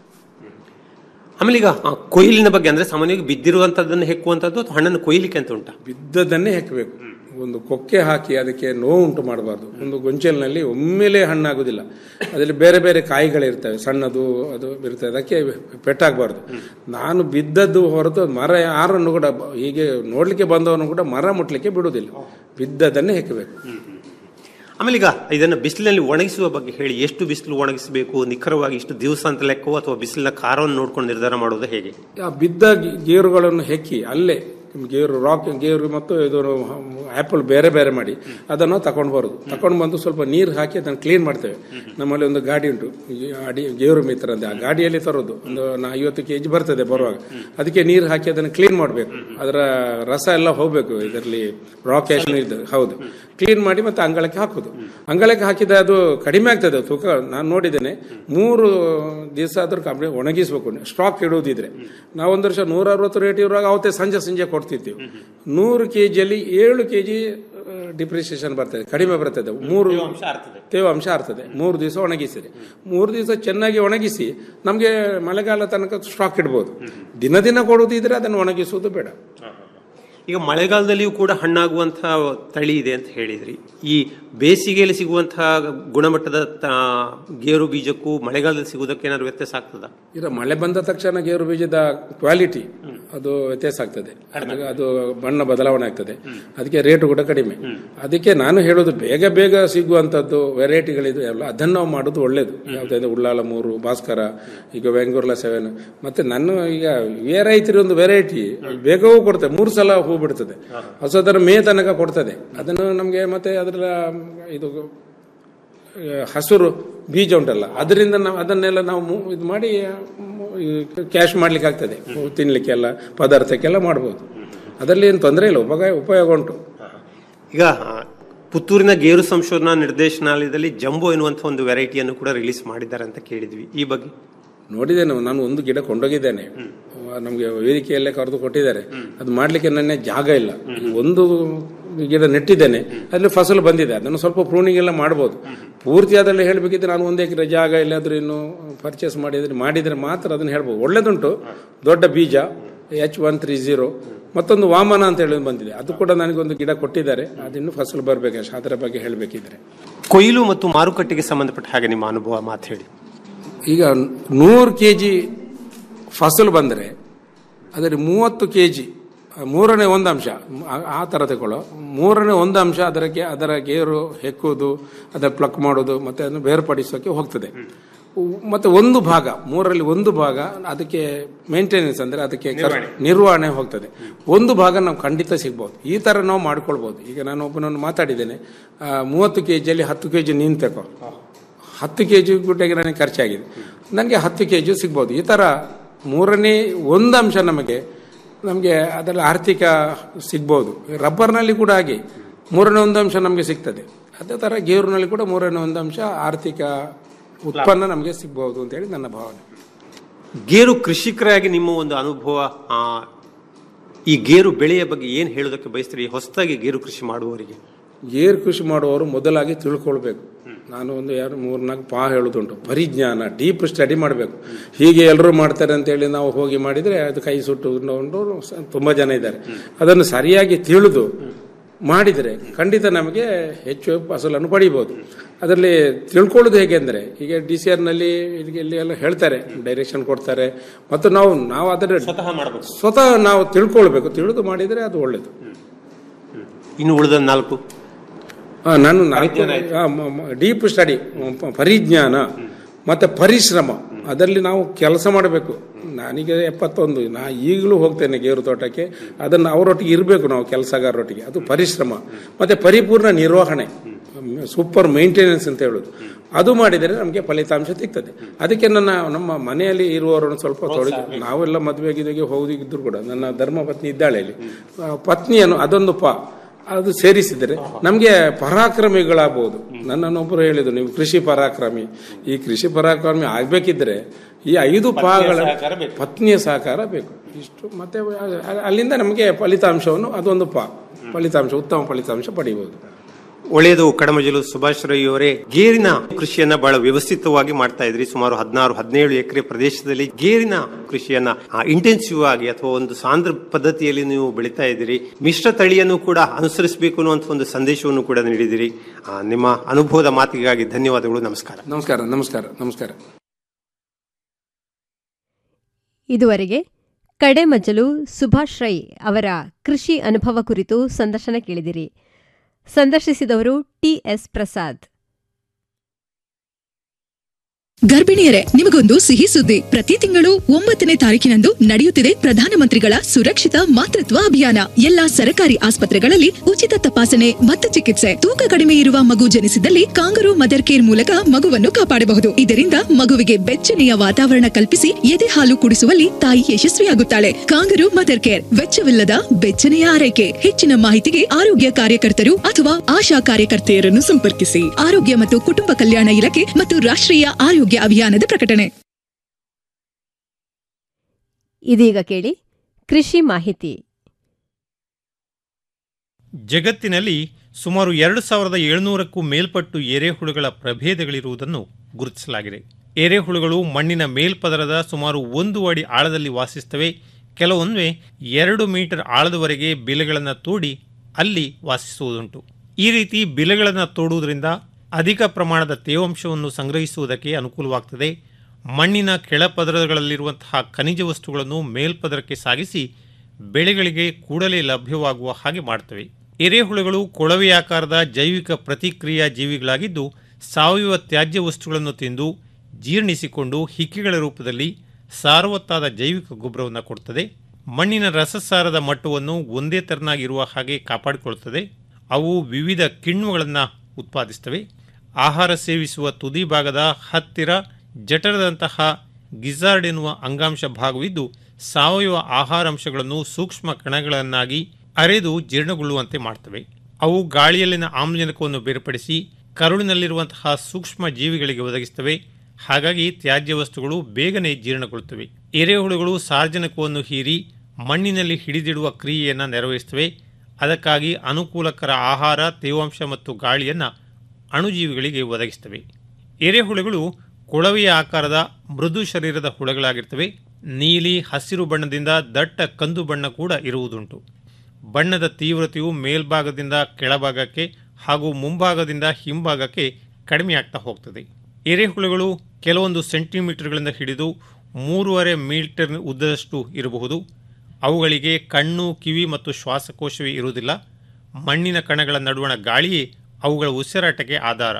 ಆಮೇಲೆ ಈಗ ಆ, ಕೊಯ್ಲಿನ ಬಗ್ಗೆ ಅಂದ್ರೆ ಸಾಮಾನ್ಯವಾಗಿ ಬಿದ್ದಿರುವಂತದ್ದನ್ನು ಹೆಕ್ಕುವಂತದ್ದು ಅಥವಾ ಹಣ್ಣನ್ನು ಕೊಯ್ಲಿಕ್ಕೆ ಅಂತ ಉಂಟಾ ಬಿದ್ದದನ್ನೇ ಹೆಕ್ಕಬೇಕು ಒಂದು ಕೊಕ್ಕೆ ಹಾಕಿ ಅದಕ್ಕೆ ನೋವು ಉಂಟು ಮಾಡಬಾರ್ದು ಒಂದು ಗೊಂಚಲಿನಲ್ಲಿ ಒಮ್ಮೆಲೆ ಹಣ್ಣಾಗುದಿಲ್ಲ ಅದರಲ್ಲಿ ಬೇರೆ ಬೇರೆ ಕಾಯಿಗಳಿರ್ತವೆ ಸಣ್ಣದು ಅದು ಇರ್ತದೆ ಅದಕ್ಕೆ ಪೆಟ್ಟಾಗಬಾರ್ದು ನಾನು ಬಿದ್ದದ್ದು ಹೊರತು ಮರ ಯಾರನ್ನು ಕೂಡ ಬ- ಹೀಗೆ ನೋಡ್ಲಿಕ್ಕೆ ಬಂದವನು ಕೂಡ ಮರ ಮುಟ್ಲಿಕ್ಕೆ ಬಿಡುವುದಿಲ್ಲ ಬಿದ್ದದನ್ನೇ ಹೆಕ್ಕಬೇಕು ಆಮೇಲೆ ಈಗ ಇದನ್ನ ಬಿಸಿಲಿನಲ್ಲಿ ಒಣಗಿಸುವ ಬಗ್ಗೆ ಹೇಳಿ ಎಷ್ಟು ಬಿಸಿಲು ಒಣಗಿಸಬೇಕು ನಿಖರವಾಗಿ ಇಷ್ಟು ದಿವಸ ಅಂತ ಲೆಕ್ಕವೋ ಅಥವಾ ಬಿಸಿಲಿನ ಕಾರವನ್ನು ನೋಡ್ಕೊಂಡು ನಿರ್ಧಾರ ಮಾಡೋದು ಹೇಗೆ ಆ ಬಿದ್ದ ಗಿ- ಗೇರುಗಳನ್ನು ಹೆಕ್ಕಿ ಅಲ್ಲೇ ಗೇರು ರಾಕ್ ಗೇರು ಮತ್ತು ಇದು ಆಪಲ್ ಬೇರೆ ಬೇರೆ ಮಾಡಿ ಅದನ್ನು ತಕೊಂಡು ಬರೋದು ತಕೊಂಡು ಬಂದು ಸ್ವಲ್ಪ ನೀರು ಹಾಕಿ ಅದನ್ನು ಕ್ಲೀನ್ ಮಾಡ್ತೇವೆ ನಮ್ಮಲ್ಲಿ ಒಂದು ಗಾಡಿ ಉಂಟು ಈ ಅಡಿ ಗೇರು ಮಿತ್ರ ಅಂತ ಆ ಗಾಡಿಯಲ್ಲಿ ತರೋದು ಒಂದು ನಾ ಐವತ್ತು ಕೆ ಜಿ ಬರ್ತದೆ ಬರುವಾಗ ಅದಕ್ಕೆ ನೀರು ಹಾಕಿ ಅದನ್ನು ಕ್ಲೀನ್ ಮಾಡಬೇಕು ಅದರ ರಸ ಎಲ್ಲ ಹೋಗಬೇಕು ಇದರಲ್ಲಿ ರಾಕ್ ಆಶನ್ ಇದೆ ಹೌದು ಕ್ಲೀನ್ ಮಾಡಿ ಮತ್ತೆ ಅಂಗಳಕ್ಕೆ ಹಾಕೋದು ಅಂಗಳಕ್ಕೆ ಹಾಕಿದ ಅದು ಕಡಿಮೆ ಆಗ್ತದೆ ತೂಕ ನಾನು ನೋಡಿದ್ದೇನೆ ಮೂರು ದಿವಸ ಆದ್ರೂ ಕಂಪ್ಲೀಟ್ ಒಣಗಿಸ್ಬೇಕು ಸ್ಟಾಕ್ ಇಡುವುದಿದ್ರೆ ನಾವೊಂದು ವರ್ಷ ನೂರ ಅರವತ್ತು ರೇಟ್ ಇರುವಾಗ ಅವತ್ತೇ ಸಂಜೆ ಸಂಜೆ ಕೊಡ್ತಿದ್ದೀವಿ ನೂರು ಕೆ ಜಿಯಲ್ಲಿ ಏಳು ಕೆ ಜಿ ಡಿಪ್ರಿಸಿಯೇಷನ್ ಬರ್ತದೆ ಕಡಿಮೆ ಬರ್ತದೆ ಮೂರು ತೇವಾಂಶ ಆಗ್ತದೆ ಮೂರು ದಿವಸ ಒಣಗಿಸಿರಿ ಮೂರು ದಿವಸ ಚೆನ್ನಾಗಿ ಒಣಗಿಸಿ ನಮಗೆ ಮಳೆಗಾಲ ತನಕ ಸ್ಟಾಕ್ ಇಡ್ಬೋದು ದಿನ ದಿನ ಕೊಡುವುದಿದ್ರೆ ಅದನ್ನು ಒಣಗಿಸುವುದು ಬೇಡ ಈಗ ಮಳೆಗಾಲದಲ್ಲಿಯೂ ಕೂಡ ಹಣ್ಣಾಗುವಂತಹ ತಳಿ ಇದೆ ಅಂತ ಹೇಳಿದ್ರಿ ಈ ಬೇಸಿಗೆಯಲ್ಲಿ ಸಿಗುವಂತಹ ಗುಣಮಟ್ಟದ ತ- ಗೇರು ಬೀಜಕ್ಕೂ ಮಳೆಗಾಲದಲ್ಲಿ ಸಿಗುವುದಕ್ಕೆ ಏನಾದ್ರು ವ್ಯತ್ಯಾಸ ಆಗ್ತದ ಈಗ ಮಳೆ ಬಂದ ತಕ್ಷಣ ಗೇರು ಬೀಜದ ಕ್ವಾಲಿಟಿ ಅದು ವ್ಯತ್ಯಾಸ ಆಗ್ತದೆ ಅದು- ಅದು ಬಣ್ಣ ಬದಲಾವಣೆ ಆಗ್ತದೆ ಅದಕ್ಕೆ ರೇಟು ಕೂಡ ಕಡಿಮೆ ಅದಕ್ಕೆ ನಾನು ಹೇಳೋದು ಬೇಗ ಬೇಗ ಸಿಗುವಂತದ್ದು ವೆರೈಟಿಗಳಿದು ಎಲ್ಲ ಅದನ್ನು ನಾವು ಮಾಡೋದು ಒಳ್ಳೇದು ಯಾವುದಾದ್ರೆ ಉಳ್ಳಾಲ ಮೂರು ಭಾಸ್ಕರ ಈಗ ಬೆಂಗೂರ್ಲ ಸೆವೆನ್ ಮತ್ತೆ ನನ್ನ ಈಗ ವೆರೈತಿ ಒಂದು ವೆರೈಟಿ ಬೇಗವೂ ಕೊಡ್ತದೆ ಮೂರು ಸಲ ಹೂ ಬಿಡ್ತದೆ ಹೊಸದರ ಮೇ ತನಕ ಕೊಡ್ತದೆ ಅದನ್ನು ನಮಗೆ ಮತ್ತೆ ಅದರ ಇದು ಆ, ಹಸುರು ಬೀಜ ಉಂಟಲ್ಲ ಅದರಿಂದ ನಾವು ಅದನ್ನೆಲ್ಲ ನಾವು ಮು- ಇದು ಮಾಡಿ ಕ್ಯಾಶ್ ಮಾಡ್ಲಿಕ್ಕೆ ಆಗ್ತದೆ ತಿನ್ಲಿಕ್ಕೆಲ್ಲ ಪದಾರ್ಥಕ್ಕೆಲ್ಲ ಮಾಡ್ಬೋದು ಅದರಲ್ಲಿ ಏನು ತೊಂದರೆ ಇಲ್ಲ ಉಪಯೋಗ ಉಪಯೋಗ ಉಂಟು ಈಗ ಆ, ಪುತ್ತೂರಿನ ಗೇರು ಸಂಶೋಧನಾ ನಿರ್ದೇಶನಾಲಯದಲ್ಲಿ ಜಂಬೋ ಎನ್ನುವಂಥ ಒಂದು ವೆರೈಟಿಯನ್ನು ಕೂಡ ರಿಲೀಸ್ ಮಾಡಿದ್ದಾರೆ ಅಂತ ಕೇಳಿದ್ವಿ ಈ ಬಗ್ಗೆ ನೋಡಿದ್ದೇನೆ ನಾನು ಒಂದು ಗಿಡ ಕೊಂಡೋಗಿದ್ದೇನೆ ನಮಗೆ ವೇದಿಕೆಯಲ್ಲೇ ಕರೆದು ಕೊಟ್ಟಿದ್ದಾರೆ ಅದು ಮಾಡ್ಲಿಕ್ಕೆ ನನ್ನ ಜಾಗ ಇಲ್ಲ ಒಂದು ಗಿಡ ನೆಟ್ಟಿದ್ದೇನೆ ಅಲ್ಲಿ ಫಸಲು ಬಂದಿದೆ ಅದನ್ನು ಸ್ವಲ್ಪ ಪ್ರೂನಿಂಗ್ ಎಲ್ಲ ಮಾಡ್ಬೋದು ಪೂರ್ತಿ ಅದರಲ್ಲಿ ಹೇಳಬೇಕಿದ್ರೆ ನಾನು ಒಂದು ಎಕರೆ ಜಾಗ ಇಲ್ಲಾದ್ರೂ ಇನ್ನು ಪರ್ಚೇಸ್ ಮಾಡಿದ್ರೆ ಮಾಡಿದ್ರೆ ಮಾತ್ರ ಅದನ್ನು ಹೇಳ್ಬೋದು ಒಳ್ಳೇದುಂಟು ದೊಡ್ಡ ಬೀಜ ಎಚ್ ಒನ್ ತ್ರೀ ಜೀರೋ ಮತ್ತೊಂದು ವಾಮನ ಅಂತ ಹೇಳಿ ಬಂದಿದೆ ಅದು ಕೂಡ ನನಗೊಂದು ಗಿಡ ಕೊಟ್ಟಿದ್ದಾರೆ ಅದಿನ್ನು ಫಸಲು ಬರಬೇಕು ಅದರ ಬಗ್ಗೆ ಹೇಳಬೇಕಿದ್ರೆ ಕೊಯ್ಲು ಮತ್ತು ಮಾರುಕಟ್ಟೆಗೆ ಸಂಬಂಧಪಟ್ಟ ಹಾಗೆ ನಿಮ್ಮ ಅನುಭವ ಮಾತು ಹೇಳಿ ಈಗ ನೂರು ಕೆ ಜಿ ಫಸಲು ಬಂದರೆ ಅದರಲ್ಲಿ ಮೂವತ್ತು ಕೆ ಜಿ ಮೂರನೇ ಒಂದು ಅಂಶ ಆ- ಆ ಥರ ತಗೊಳ್ಳೋ ಮೂರನೇ ಒಂದು ಅಂಶ ಅದಕ್ಕೆ ಅದರ ಗೇರು ಹೆಕ್ಕುವುದು ಅದರ ಪ್ಲಕ್ ಮಾಡೋದು ಮತ್ತು ಅದನ್ನು ಬೇರ್ಪಡಿಸೋಕೆ ಹೋಗ್ತದೆ ಉ- ಮತ್ತೆ ಒಂದು ಭಾಗ ಮೂರರಲ್ಲಿ ಒಂದು ಭಾಗ ಅದಕ್ಕೆ ಮೇಂಟೆನೆನ್ಸ್ ಅಂದರೆ ಅದಕ್ಕೆ ಖರ್ಚು- ನಿರ್ವಹಣೆ ಹೋಗ್ತದೆ ಒಂದು ಭಾಗ ನಾವು ಖಂಡಿತ ಸಿಗ್ಬೋದು ಈ ಥರ ನಾವು ಮಾಡ್ಕೊಳ್ಬೋದು ಈಗ ನಾನು ಒಬ್ಬನನ್ನು ಮಾತಾಡಿದ್ದೇನೆ ಆ, ಮೂವತ್ತು ಕೆ ಜಿಯಲ್ಲಿ ಹತ್ತು ಕೆ ಜಿ ನೀನು ತಗೋ ಹತ್ತು ಕೆ ಜಿ ಗುಡ್ಡೆಗೆ ನನಗೆ ಖರ್ಚಾಗಿದೆ ನನಗೆ ಹತ್ತು ಕೆ ಜಿ ಸಿಗ್ಬೋದು ಈ ಥರ ಮೂರನೇ ಒಂದು ಅಂಶ ನಮಗೆ ನಮಗೆ ಅದರಲ್ಲಿ ಆರ್ಥಿಕ ಸಿಗ್ಬೋದು ರಬ್ಬರ್ನಲ್ಲಿ ಕೂಡ ಹಾಗೆ ಮೂರನೇ ಒಂದು ಅಂಶ ನಮಗೆ ಸಿಗ್ತದೆ ಅದೇ ಥರ ಗೇರುನಲ್ಲಿ ಕೂಡ ಮೂರನೇ ಒಂದು ಅಂಶ ಆರ್ಥಿಕ ಉತ್ಪನ್ನ ನಮಗೆ ಸಿಗ್ಬೋದು ಅಂತೇಳಿ ನನ್ನ ಭಾವನೆ ಗೇರು ಕೃಷಿಕರಾಗಿ ನಿಮ್ಮ ಒಂದು ಅನುಭವ ಆ, ಈ ಗೇರು ಬೆಳೆಯ ಬಗ್ಗೆ ಏನು ಹೇಳೋದಕ್ಕೆ ಬಯಸ್ತೀರಿ ಹೊಸದಾಗಿ ಗೇರು ಕೃಷಿ ಮಾಡುವವರಿಗೆ ಗೇರು ಕೃಷಿ ಮಾಡುವವರು ಮೊದಲಾಗಿ ತಿಳ್ಕೊಳ್ಬೇಕು ನಾನು ಒಂದು ಯಾರು ಮೂರ್ನಾಲ್ಕು ಪಾ ಹೇಳೋದುಂಟು ಪರಿಜ್ಞಾನ ಡೀಪ್ ಸ್ಟಡಿ ಮಾಡಬೇಕು ಹೀಗೆ ಎಲ್ಲರೂ ಮಾಡ್ತಾರೆ ಅಂತೇಳಿ ನಾವು ಹೋಗಿ ಮಾಡಿದರೆ ಅದು ಕೈ ಸುಟ್ಟು ಉಂಡು ತುಂಬ ಜನ ಇದ್ದಾರೆ ಅದನ್ನು ಸರಿಯಾಗಿ ತಿಳಿದು ಮಾಡಿದರೆ ಖಂಡಿತ ನಮಗೆ ಹೆಚ್ಚು ಫಸಲನ್ನು ಪಡಿಬೋದು ಅದರಲ್ಲಿ ತಿಳ್ಕೊಳ್ಳೋದು ಹೇಗೆ ಅಂದರೆ ಈಗ ಡಿ ಸಿ ಆರ್ನಲ್ಲಿ ಇಲ್ಲಿ ಎಲ್ಲ ಹೇಳ್ತಾರೆ ಡೈರೆಕ್ಷನ್ ಕೊಡ್ತಾರೆ ಮತ್ತು ನಾವು ನಾವು ಅದರ ಸ್ವತಃ ಮಾಡಬೇಕು ಸ್ವತಃ ನಾವು ತಿಳ್ಕೊಳ್ಬೇಕು ತಿಳಿದು ಮಾಡಿದರೆ ಅದು ಒಳ್ಳೆಯದು ಇನ್ನು ಉಳಿದ ನಾಲ್ಕು ಆ, ನಾನು ನಾಲ್ಕು ಡೀಪ್ ಸ್ಟಡಿ ಪರಿಜ್ಞಾನ ಮತ್ತೆ ಪರಿಶ್ರಮ ಅದರಲ್ಲಿ ನಾವು ಕೆಲಸ ಮಾಡಬೇಕು ನಾನೀಗ ಎಪ್ಪತ್ತೊಂದು ನಾ ಈಗಲೂ ಹೋಗ್ತೇನೆ ಗೇರು ತೋಟಕ್ಕೆ ಅದನ್ನು ಅವರೊಟ್ಟಿಗೆ ಇರಬೇಕು ನಾವು ಕೆಲಸಗಾರರೊಟ್ಟಿಗೆ ಅದು ಪರಿಶ್ರಮ ಮತ್ತೆ ಪರಿಪೂರ್ಣ ನಿರ್ವಹಣೆ ಸೂಪರ್ ಮೇಂಟೆನೆನ್ಸ್ ಅಂತ ಹೇಳೋದು ಅದು ಮಾಡಿದರೆ ನಮಗೆ ಫಲಿತಾಂಶ ಸಿಗ್ತದೆ ಅದಕ್ಕೆ ನನ್ನ ನಮ್ಮ ಮನೆಯಲ್ಲಿ ಇರುವವರನ್ನು ಸ್ವಲ್ಪ ತೊಡಗಿ ನಾವೆಲ್ಲ ಮದುವೆ ಗಿದುವೆಗೆ ಹೋಗಿದ್ರು ಕೂಡ ನನ್ನ ಧರ್ಮ ಪತ್ನಿ ಇದ್ದಾಳೆ ಇಲ್ಲಿ ಆ, ಪತ್ನಿಯನ್ನು ಅದೊಂದು ಪ ಅದು ಸೇರಿಸಿದರೆ ನಮಗೆ ಪರಾಕ್ರಮಿಗಳಾಗಬಹುದು ನನ್ನನ್ನೊಬ್ಬರು ಹೇಳಿದ್ರು ನೀವು ಕೃಷಿ ಪರಾಕ್ರಮಿ ಈ ಕೃಷಿ ಪರಾಕ್ರಮಿ ಆಗ್ಬೇಕಿದ್ರೆ ಈ ಐದು ಪಾಗಳ ಪತ್ನಿಯ ಸಹಕಾರ ಬೇಕು ಇಷ್ಟು ಮತ್ತೆ ಅ- ಅಲ್ಲಿಂದ ನಮಗೆ ಫಲಿತಾಂಶವನ್ನು ಅದೊಂದು ಪಾ ಫಲಿತಾಂಶ ಉತ್ತಮ ಫಲಿತಾಂಶ ಪಡೆಯಬಹುದು ಒಳ್ಳೆಯದು ಕಡಮಜಲು ಸುಭಾಷ್ ರೈ ಅವರೇ ಗೇರಿನ ಕೃಷಿಯನ್ನ ಬಹಳ ವ್ಯವಸ್ಥಿತವಾಗಿ ಮಾಡ್ತಾ ಇದ್ರಿ ಸುಮಾರು ಹದಿನಾರು ಹದಿನೇಳು ಎಕರೆ ಪ್ರದೇಶದಲ್ಲಿ ಗೇರಿನ ಕೃಷಿಯನ್ನ ಇಂಟೆನ್ಸಿವ್ ಆಗಿ ಅಥವಾ ಒಂದು ಸಾಂದ್ರ ಪದ್ಧತಿಯಲ್ಲಿ ನೀವು ಬೆಳೀತಾ ಇದ್ದೀರಿ ಮಿಶ್ರ ತಳಿಯನ್ನು ಕೂಡ ಅನುಸರಿಸಬೇಕು ಅನ್ನುವಂಥ ಒಂದು ಸಂದೇಶವನ್ನು ಕೂಡ ನೀಡಿದಿರಿ ಆ, ನಿಮ್ಮ ಅನುಭವದ ಮಾತಿಗಾಗಿ ಧನ್ಯವಾದಗಳು ನಮಸ್ಕಾರ ನಮಸ್ಕಾರ ನಮಸ್ಕಾರ ನಮಸ್ಕಾರ ಇದುವರೆಗೆ ಕಡೆಮಜ್ಜಲು ಸುಭಾಷ್ ರೈ ಅವರ ಕೃಷಿ ಅನುಭವ ಕುರಿತು ಸಂದರ್ಶನ ಕೇಳಿದಿರಿ ಸಂದರ್ಶಿಸಿದವರು ಟಿಎಸ್ ಪ್ರಸಾದ್ ಗರ್ಭಿಣಿಯರೇ ನಿಮಗೊಂದು ಸಿಹಿ ಸುದ್ದಿ ಪ್ರತಿ ತಿಂಗಳು ಒಂಬತ್ತನೇ ತಾರೀಕಿನಂದು ನಡೆಯುತ್ತಿದೆ ಪ್ರಧಾನಮಂತ್ರಿಗಳ ಸುರಕ್ಷಿತ ಮಾತೃತ್ವ ಅಭಿಯಾನ ಎಲ್ಲಾ ಸರಕಾರಿ ಆಸ್ಪತ್ರೆಗಳಲ್ಲಿ ಉಚಿತ ತಪಾಸಣೆ ಮತ್ತು ಚಿಕಿತ್ಸೆ ತೂಕ ಕಡಿಮೆ ಇರುವ ಮಗು ಜನಿಸಿದಲ್ಲಿ ಕಾಂಗರು ಮದರ್ ಕೇರ್ ಮೂಲಕ ಮಗುವನ್ನು ಕಾಪಾಡಬಹುದು ಇದರಿಂದ ಮಗುವಿಗೆ ಬೆಚ್ಚನೆಯ ವಾತಾವರಣ ಕಲ್ಪಿಸಿ ಎದೆ ಹಾಲು ಕುಡಿಸುವಲ್ಲಿ ತಾಯಿ ಯಶಸ್ವಿಯಾಗುತ್ತಾಳೆ ಕಾಂಗರು ಮದರ್ ಕೇರ್ ವೆಚ್ಚವಿಲ್ಲದ ಬೆಚ್ಚನೆಯ ಆರೈಕೆ ಹೆಚ್ಚಿನ ಮಾಹಿತಿಗೆ ಆರೋಗ್ಯ ಕಾರ್ಯಕರ್ತರು ಅಥವಾ ಆಶಾ ಕಾರ್ಯಕರ್ತೆಯರನ್ನು ಸಂಪರ್ಕಿಸಿ ಆರೋಗ್ಯ ಮತ್ತು ಕುಟುಂಬ ಕಲ್ಯಾಣ ಇಲಾಖೆ ಮತ್ತು ರಾಷ್ಟ್ರೀಯ ಆರೋಗ್ಯ ಅಭಿಯಾನದ ಪ್ರಕಟಣೆ ಇದೀಗ ಕೇಳಿ ಕೃಷಿ ಮಾಹಿತಿ ಜಗತ್ತಿನಲ್ಲಿ ಸುಮಾರು ಎರಡು ಸಾವಿರದ ಏಳುನೂರಕ್ಕೂ ಮೇಲ್ಪಟ್ಟು ಎರೆಹುಳುಗಳ ಪ್ರಭೇದಗಳಿರುವುದನ್ನು ಗುರುತಿಸಲಾಗಿದೆ ಎರೆಹುಳುಗಳು ಮಣ್ಣಿನ ಮೇಲ್ಪದರದ ಸುಮಾರು ಒಂದು ಅಡಿ ಆಳದಲ್ಲಿ ವಾಸಿಸುತ್ತವೆ ಕೆಲವೊಮ್ಮೆ ಎರಡು ಮೀಟರ್ ಆಳದವರೆಗೆ ಬಿಲೆಗಳನ್ನು ತೋಡಿ ಅಲ್ಲಿ ವಾಸಿಸುವುದುಂಟು ಈ ರೀತಿ ಬಿಲೆಗಳನ್ನು ತೋಡುವುದರಿಂದ ಅಧಿಕ ಪ್ರಮಾಣದ ತೇವಾಂಶವನ್ನು ಸಂಗ್ರಹಿಸುವುದಕ್ಕೆ ಅನುಕೂಲವಾಗ್ತದೆ ಮಣ್ಣಿನ ಕೆಳಪದರಗಳಲ್ಲಿರುವಂತಹ ಖನಿಜ ವಸ್ತುಗಳನ್ನು ಮೇಲ್ಪದರಕ್ಕೆ ಸಾಗಿಸಿ ಬೆಳೆಗಳಿಗೆ ಕೂಡಲೇ ಲಭ್ಯವಾಗುವ ಹಾಗೆ ಮಾಡ್ತವೆ ಎರೆಹುಳುಗಳು ಕೊಳವೆಯಾಕಾರದ ಜೈವಿಕ ಪ್ರತಿಕ್ರಿಯಾ ಜೀವಿಗಳಾಗಿದ್ದು ಸಾವಯವ ತ್ಯಾಜ್ಯ ವಸ್ತುಗಳನ್ನು ತಿಂದು ಜೀರ್ಣಿಸಿಕೊಂಡು ಹಿಕ್ಕಿಗಳ ರೂಪದಲ್ಲಿ ಸಾರವತ್ತಾದ ಜೈವಿಕ ಗೊಬ್ಬರವನ್ನು ಕೊಡುತ್ತದೆ ಮಣ್ಣಿನ ರಸಸಾರದ ಮಟ್ಟವನ್ನು ಒಂದೇ ತೆರನಾಗಿರುವ ಹಾಗೆ ಕಾಪಾಡಿಕೊಳ್ಳುತ್ತದೆ ಅವು ವಿವಿಧ ಕಿಣ್ವಗಳನ್ನು ಉತ್ಪಾದಿಸ್ತವೆ ಆಹಾರ ಸೇವಿಸುವ ತುದಿ ಭಾಗದ ಹತ್ತಿರ ಜಠರದಂತಹ ಗಿಜಾರ್ಡ್ ಎನ್ನುವ ಅಂಗಾಂಶ ಭಾಗವಿದ್ದು ಸಾವಯವ ಆಹಾರಾಂಶಗಳನ್ನು ಸೂಕ್ಷ್ಮ ಕಣಗಳನ್ನಾಗಿ ಅರೆದು ಜೀರ್ಣಗೊಳ್ಳುವಂತೆ ಮಾಡ್ತವೆ ಅವು ಗಾಳಿಯಲ್ಲಿನ ಆಮ್ಲಜನಕವನ್ನು ಬೇರ್ಪಡಿಸಿ ಕರುಳಿನಲ್ಲಿರುವಂತಹ ಸೂಕ್ಷ್ಮ ಜೀವಿಗಳಿಗೆ ಒದಗಿಸುತ್ತವೆ ಹಾಗಾಗಿ ತ್ಯಾಜ್ಯ ವಸ್ತುಗಳು ಬೇಗನೆ ಜೀರ್ಣಗೊಳ್ಳುತ್ತವೆ ಎರೆಹುಳುಗಳು ಸಾರ್ವಜನಿಕವನ್ನು ಹೀರಿ ಮಣ್ಣಿನಲ್ಲಿ ಹಿಡಿದಿಡುವ ಕ್ರಿಯೆಯನ್ನು ನೆರವೇರಿಸುತ್ತವೆ ಅದಕ್ಕಾಗಿ ಅನುಕೂಲಕರ ಆಹಾರ ತೇವಾಂಶ ಮತ್ತು ಗಾಳಿಯನ್ನು ಅಣುಜೀವಿಗಳಿಗೆ ಒದಗಿಸುತ್ತವೆ ಎರೆಹುಳುಗಳು ಕೊಳವೆಯ ಆಕಾರದ ಮೃದು ಶರೀರದ ಹುಳಗಳಾಗಿರ್ತವೆ ನೀಲಿ ಹಸಿರು ಬಣ್ಣದಿಂದ ದಟ್ಟ ಕಂದು ಬಣ್ಣ ಕೂಡ ಇರುವುದುಂಟು ಬಣ್ಣದ ತೀವ್ರತೆಯು ಮೇಲ್ಭಾಗದಿಂದ ಕೆಳಭಾಗಕ್ಕೆ ಹಾಗೂ ಮುಂಭಾಗದಿಂದ ಹಿಂಭಾಗಕ್ಕೆ ಕಡಿಮೆಯಾಗ್ತಾ ಹೋಗ್ತದೆ ಎರೆಹುಳುಗಳು ಕೆಲವೊಂದು ಸೆಂಟಿಮೀಟರ್ಗಳಿಂದ ಹಿಡಿದು ಮೂರುವರೆ ಮೀಟರ್ ಉದ್ದದಷ್ಟು ಇರಬಹುದು ಅವುಗಳಿಗೆ ಕಣ್ಣು ಕಿವಿ ಮತ್ತು ಶ್ವಾಸಕೋಶವೇ ಇರುವುದಿಲ್ಲ ಮಣ್ಣಿನ ಕಣಗಳ ನಡುವಣ ಗಾಳಿಯೇ ಅವುಗಳ ಉಸಿರಾಟಕ್ಕೆ ಆಧಾರ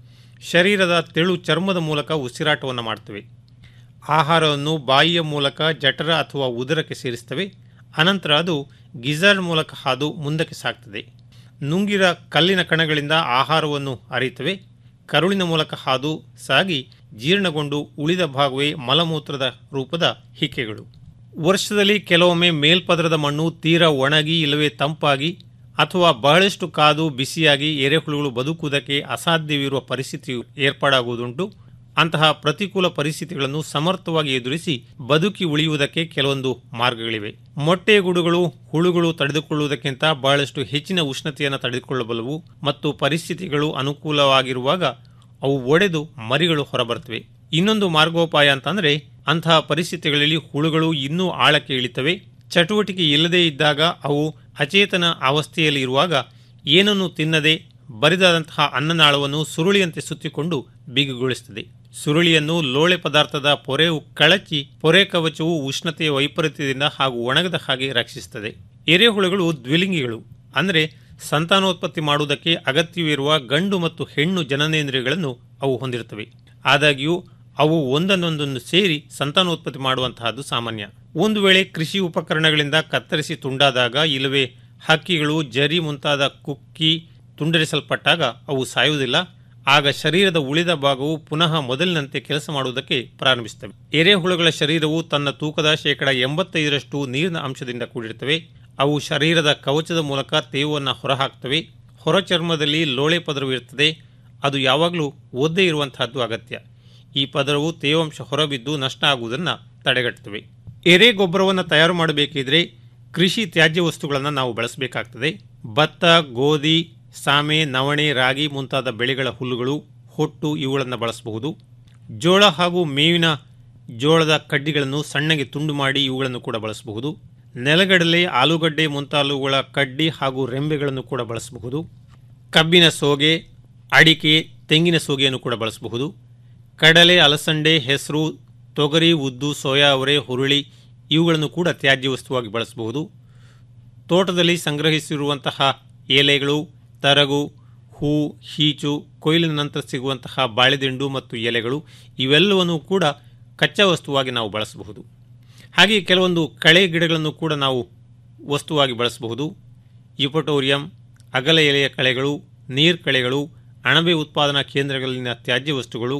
ಶರೀರದ ತೆಳು ಚರ್ಮದ ಮೂಲಕ ಉಸಿರಾಟವನ್ನು ಮಾಡ್ತವೆ ಆಹಾರವನ್ನು ಬಾಯಿಯ ಮೂಲಕ ಜಠರ ಅಥವಾ ಉದರಕ್ಕೆ ಸೇರಿಸ್ತವೆ ಅನಂತರ ಅದು ಗಿಜರ್ಡ್ ಮೂಲಕ ಹಾದು ಮುಂದಕ್ಕೆ ಸಾಗ್ತದೆ ನುಂಗಿರ ಕಲ್ಲಿನ ಕಣಗಳಿಂದ ಆಹಾರವನ್ನು ಅರಿತವೆ ಕರುಳಿನ ಮೂಲಕ ಹಾದು ಸಾಗಿ ಜೀರ್ಣಗೊಂಡು ಉಳಿದ ಭಾಗವೇ ಮಲಮೂತ್ರದ ರೂಪದ ಹಿಕ್ಕೆಗಳು ವರ್ಷದಲ್ಲಿ ಕೆಲವೊಮ್ಮೆ ಮೇಲ್ಪದರದ ಮಣ್ಣು ತೀರಾ ಒಣಗಿ ಇಲ್ಲವೇ ತಂಪಾಗಿ ಅಥವಾ ಬಹಳಷ್ಟು ಕಾದು ಬಿಸಿಯಾಗಿ ಎರೆಹುಳುಗಳು ಬದುಕುವುದಕ್ಕೆ ಅಸಾಧ್ಯವಿರುವ ಪರಿಸ್ಥಿತಿ ಏರ್ಪಾಡಾಗುವುದುಂಟು ಅಂತಹ ಪ್ರತಿಕೂಲ ಪರಿಸ್ಥಿತಿಗಳನ್ನು ಸಮರ್ಥವಾಗಿ ಎದುರಿಸಿ ಬದುಕಿ ಉಳಿಯುವುದಕ್ಕೆ ಕೆಲವೊಂದು ಮಾರ್ಗಗಳಿವೆ ಮೊಟ್ಟೆ ಗುಡುಗಳು ಹುಳುಗಳು ತಡೆದುಕೊಳ್ಳುವುದಕ್ಕಿಂತ ಬಹಳಷ್ಟು ಹೆಚ್ಚಿನ ಉಷ್ಣತೆಯನ್ನು ತಡೆದುಕೊಳ್ಳಬಲ್ಲವು ಮತ್ತು ಪರಿಸ್ಥಿತಿಗಳು ಅನುಕೂಲವಾಗಿರುವಾಗ ಅವು ಒಡೆದು ಮರಿಗಳು ಹೊರಬರ್ತವೆ ಇನ್ನೊಂದು ಮಾರ್ಗೋಪಾಯ ಅಂತಂದ್ರೆ ಅಂತಹ ಪರಿಸ್ಥಿತಿಗಳಲ್ಲಿ ಹುಳುಗಳು ಇನ್ನೂ ಆಳಕ್ಕೆ ಇಳಿತವೆ ಚಟುವಟಿಕೆ ಇಲ್ಲದೇ ಇದ್ದಾಗ ಅವು ಅಚೇತನ ಅವಸ್ಥೆಯಲ್ಲಿ ಇರುವಾಗ ಏನನ್ನು ತಿನ್ನದೆ ಬರಿದಾದಂತಹ ಅನ್ನನಾಳವನ್ನು ಸುರುಳಿಯಂತೆ ಸುತ್ತಿಕೊಂಡು ಬಿಗುಗೊಳಿಸುತ್ತದೆ ಸುರುಳಿಯನ್ನು ಲೋಳೆ ಪದಾರ್ಥದ ಪೊರೆಯು ಕಳಚಿ ಪೊರೆ ಕವಚವು ಉಷ್ಣತೆಯ ವೈಪರೀತ್ಯದಿಂದ ಹಾಗೂ ಒಣಗದ ಹಾಗೆ ರಕ್ಷಿಸುತ್ತದೆ ಎರೆಹುಳುಗಳು ದ್ವಿಲಿಂಗಿಗಳು ಅಂದರೆ ಸಂತಾನೋತ್ಪತ್ತಿ ಮಾಡುವುದಕ್ಕೆ ಅಗತ್ಯವಿರುವ ಗಂಡು ಮತ್ತು ಹೆಣ್ಣು ಜನನೇಂದ್ರಿಯಗಳನ್ನು ಅವು ಹೊಂದಿರುತ್ತವೆ ಆದಾಗ್ಯೂ ಅವು ಒಂದನ್ನೊಂದನ್ನು ಸೇರಿ ಸಂತಾನೋತ್ಪತ್ತಿ ಮಾಡುವಂತಹದ್ದು ಸಾಮಾನ್ಯ ಒಂದು ವೇಳೆ ಕೃಷಿ ಉಪಕರಣಗಳಿಂದ ಕತ್ತರಿಸಿ ತುಂಡಾದಾಗ ಇಲ್ಲವೇ ಹಕ್ಕಿಗಳು ಜರಿ ಮುಂತಾದ ಕುಕ್ಕಿ ತುಂಡರಿಸಲ್ಪಟ್ಟಾಗ ಅವು ಸಾಯುವುದಿಲ್ಲ ಆಗ ಶರೀರದ ಉಳಿದ ಭಾಗವು ಪುನಃ ಮೊದಲಿನಂತೆ ಕೆಲಸ ಮಾಡುವುದಕ್ಕೆ ಪ್ರಾರಂಭಿಸುತ್ತವೆ ಎರೆಹುಳುಗಳ ಶರೀರವು ತನ್ನ ತೂಕದ ಶೇಕಡ ಎಂಬತ್ತೈದರಷ್ಟು ನೀರಿನ ಅಂಶದಿಂದ ಕೂಡಿರುತ್ತವೆ ಅವು ಶರೀರದ ಕವಚದ ಮೂಲಕ ತೇವವನ್ನು ಹೊರಹಾಕ್ತವೆ ಹೊರ ಚರ್ಮದಲ್ಲಿ ಲೋಳೆ ಪದರವು ಇರುತ್ತದೆ ಅದು ಯಾವಾಗಲೂ ಒದ್ದೇ ಇರುವಂತಹದ್ದು ಅಗತ್ಯ ಈ ಪದರವು ತೇವಾಂಶ ಹೊರಬಿದ್ದು ನಷ್ಟ ಆಗುವುದನ್ನು ತಡೆಗಟ್ಟುತ್ತವೆ ಎರೆ ಗೊಬ್ಬರವನ್ನು ತಯಾರು ಮಾಡಬೇಕಿದ್ರೆ ಕೃಷಿ ತ್ಯಾಜ್ಯ ವಸ್ತುಗಳನ್ನು ನಾವು ಬಳಸಬೇಕಾಗ್ತದೆ ಭತ್ತ ಗೋಧಿ ಸಾಮೆ ನವಣೆ ರಾಗಿ ಮುಂತಾದ ಬೆಳೆಗಳ ಹುಲ್ಲುಗಳು ಹೊಟ್ಟು ಇವುಗಳನ್ನು ಬಳಸಬಹುದು ಜೋಳ ಹಾಗೂ ಮೇವಿನ ಜೋಳದ ಕಡ್ಡಿಗಳನ್ನು ಸಣ್ಣಗೆ ತುಂಡು ಮಾಡಿ ಇವುಗಳನ್ನು ಕೂಡ ಬಳಸಬಹುದು ನೆಲಗಡಲೆ ಆಲೂಗಡ್ಡೆ ಮುಂತಾದವುಗಳ ಕಡ್ಡಿ ಹಾಗೂ ರೆಂಬೆಗಳನ್ನು ಕೂಡ ಬಳಸಬಹುದು ಕಬ್ಬಿನ ಸೋಗೆ ಅಡಿಕೆ ತೆಂಗಿನ ಸೋಗೆಯನ್ನು ಕೂಡ ಬಳಸಬಹುದು ಕಡಲೆ ಅಲಸಂಡೆ ಹೆಸರು ತೊಗರಿ ಉದ್ದು ಸೋಯಾ ಅವರೆ ಹುರುಳಿ ಇವುಗಳನ್ನು ಕೂಡ ತ್ಯಾಜ್ಯ ವಸ್ತುವಾಗಿ ಬಳಸಬಹುದು ತೋಟದಲ್ಲಿ ಸಂಗ್ರಹಿಸಿರುವಂತಹ ಎಲೆಗಳು ತರಗು ಹೂ ಹೀಚು ಕೊಯ್ಲಿನ ನಂತರ ಸಿಗುವಂತಹ ಬಾಳೆದಿಂಡು ಮತ್ತು ಎಲೆಗಳು ಇವೆಲ್ಲವನ್ನು ಕೂಡ ಕಚ್ಚಾ ವಸ್ತುವಾಗಿ ನಾವು ಬಳಸಬಹುದು ಹಾಗೆ ಕೆಲವೊಂದು ಕಳೆ ಗಿಡಗಳನ್ನು ಕೂಡ ನಾವು ವಸ್ತುವಾಗಿ ಬಳಸಬಹುದು ಯುಪಟೋರಿಯಂ ಅಗಲ ಎಲೆಯ ಕಳೆಗಳು ನೀರ್ ಕಳೆಗಳು ಅಣಬೆ ಉತ್ಪಾದನಾ ಕೇಂದ್ರಗಳಲ್ಲಿನ ತ್ಯಾಜ್ಯ ವಸ್ತುಗಳು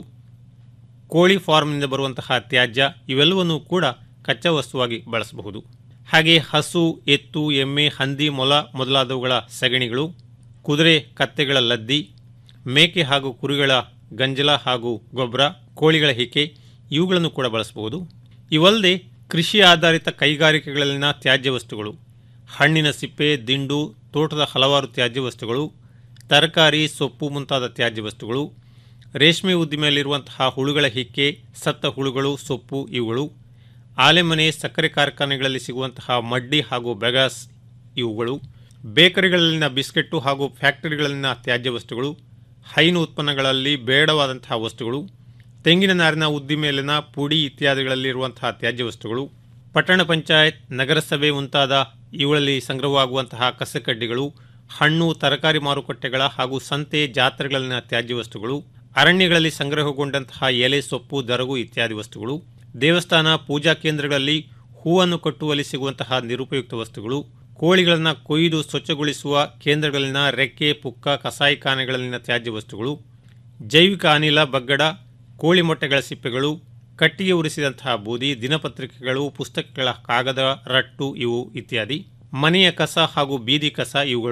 ಕೋಳಿ ಫಾರ್ಮ್ನಿಂದ ಬರುವಂತಹ ತ್ಯಾಜ್ಯ ಇವೆಲ್ಲವನ್ನೂ ಕೂಡ ಕಚ್ಚಾ ವಸ್ತುವಾಗಿ ಬಳಸಬಹುದು ಹಾಗೆ ಹಸು ಎತ್ತು ಎಮ್ಮೆ ಹಂದಿ ಮೊಲ ಮೊದಲಾದವುಗಳ ಸಗಣಿಗಳು ಕುದುರೆ ಕತ್ತೆಗಳ ಲದ್ದಿ ಮೇಕೆ ಹಾಗೂ ಕುರಿಗಳ ಗಂಜಲ ಹಾಗೂ ಗೊಬ್ಬರ ಕೋಳಿಗಳ ಹಿಕ್ಕೆ ಇವುಗಳನ್ನು ಕೂಡ ಬಳಸಬಹುದು ಇವಲ್ಲದೆ ಕೃಷಿ ಆಧಾರಿತ ಕೈಗಾರಿಕೆಗಳಲ್ಲಿನ ತ್ಯಾಜ್ಯ ವಸ್ತುಗಳು ಹಣ್ಣಿನ ಸಿಪ್ಪೆ ದಿಂಡು ತೋಟದ ಹಲವಾರು ತ್ಯಾಜ್ಯ ವಸ್ತುಗಳು ತರಕಾರಿ ಸೊಪ್ಪು ಮುಂತಾದ ತ್ಯಾಜ್ಯ ವಸ್ತುಗಳು ರೇಷ್ಮೆ ಉದ್ದಿಮೆಯಲ್ಲಿರುವಂತಹ ಹುಳುಗಳ ಹಿಕ್ಕೆ ಸತ್ತ ಹುಳುಗಳು ಸೊಪ್ಪು ಇವುಗಳು ಆಲೆಮನೆ ಸಕ್ಕರೆ ಕಾರ್ಖಾನೆಗಳಲ್ಲಿ ಸಿಗುವಂತಹ ಮಡ್ಡಿ ಹಾಗೂ ಬೆಗಾಸ್ ಇವುಗಳು ಬೇಕರಿಗಳಲ್ಲಿನ ಬಿಸ್ಕೆಟ್ಟು ಹಾಗೂ ಫ್ಯಾಕ್ಟರಿಗಳಲ್ಲಿನ ತ್ಯಾಜ್ಯ ವಸ್ತುಗಳು ಹೈನು ಉತ್ಪನ್ನಗಳಲ್ಲಿ ಬೇಡವಾದಂತಹ ವಸ್ತುಗಳು ತೆಂಗಿನ ನಾರಿನ ಉದ್ದಿಮೆಯಲ್ಲಿನ ಪುಡಿ ಇತ್ಯಾದಿಗಳಲ್ಲಿರುವಂತಹ ತ್ಯಾಜ್ಯ ವಸ್ತುಗಳು ಪಟ್ಟಣ ಪಂಚಾಯತ್ ನಗರಸಭೆ ಮುಂತಾದ ಇವುಗಳಲ್ಲಿ ಸಂಗ್ರಹವಾಗುವಂತಹ ಕಸಕಡ್ಡಿಗಳು ಹಣ್ಣು ತರಕಾರಿ ಮಾರುಕಟ್ಟೆಗಳ ಹಾಗೂ ಸಂತೆ ಜಾತ್ರೆಗಳಲ್ಲಿನ ತ್ಯಾಜ್ಯ ವಸ್ತುಗಳು ಅರಣ್ಯಗಳಲ್ಲಿ ಸಂಗ್ರಹಗೊಂಡಂತಹ ಎಲೆ ಸೊಪ್ಪು ದರಗು ಇತ್ಯಾದಿ ವಸ್ತುಗಳು ದೇವಸ್ಥಾನ ಪೂಜಾ ಕೇಂದ್ರಗಳಲ್ಲಿ ಹೂವನ್ನು ಕಟ್ಟುವಲ್ಲಿ ಸಿಗುವಂತಹ ನಿರುಪಯುಕ್ತ ವಸ್ತುಗಳು ಕೋಳಿಗಳನ್ನು ಕೊಯ್ದು ಸ್ವಚ್ಛಗೊಳಿಸುವ ಕೇಂದ್ರಗಳಲ್ಲಿನ ರೆಕ್ಕೆ ಪುಕ್ಕ ಕಸಾಯಿಖಾನೆಗಳಲ್ಲಿನ ತ್ಯಾಜ್ಯ ವಸ್ತುಗಳು ಜೈವಿಕ ಅನಿಲ ಬಗ್ಗಡ ಕೋಳಿ ಮೊಟ್ಟೆಗಳ ಸಿಪ್ಪೆಗಳು ಕಟ್ಟಿಗೆ ಉರಿಸಿದಂತಹ ಬೂದಿ ದಿನಪತ್ರಿಕೆಗಳು ಪುಸ್ತಕಗಳ ಕಾಗದ ರಟ್ಟು ಇವು ಇತ್ಯಾದಿ ಮನೆಯ ಕಸ ಹಾಗೂ ಬೀದಿ ಕಸ ಇವುಗಳು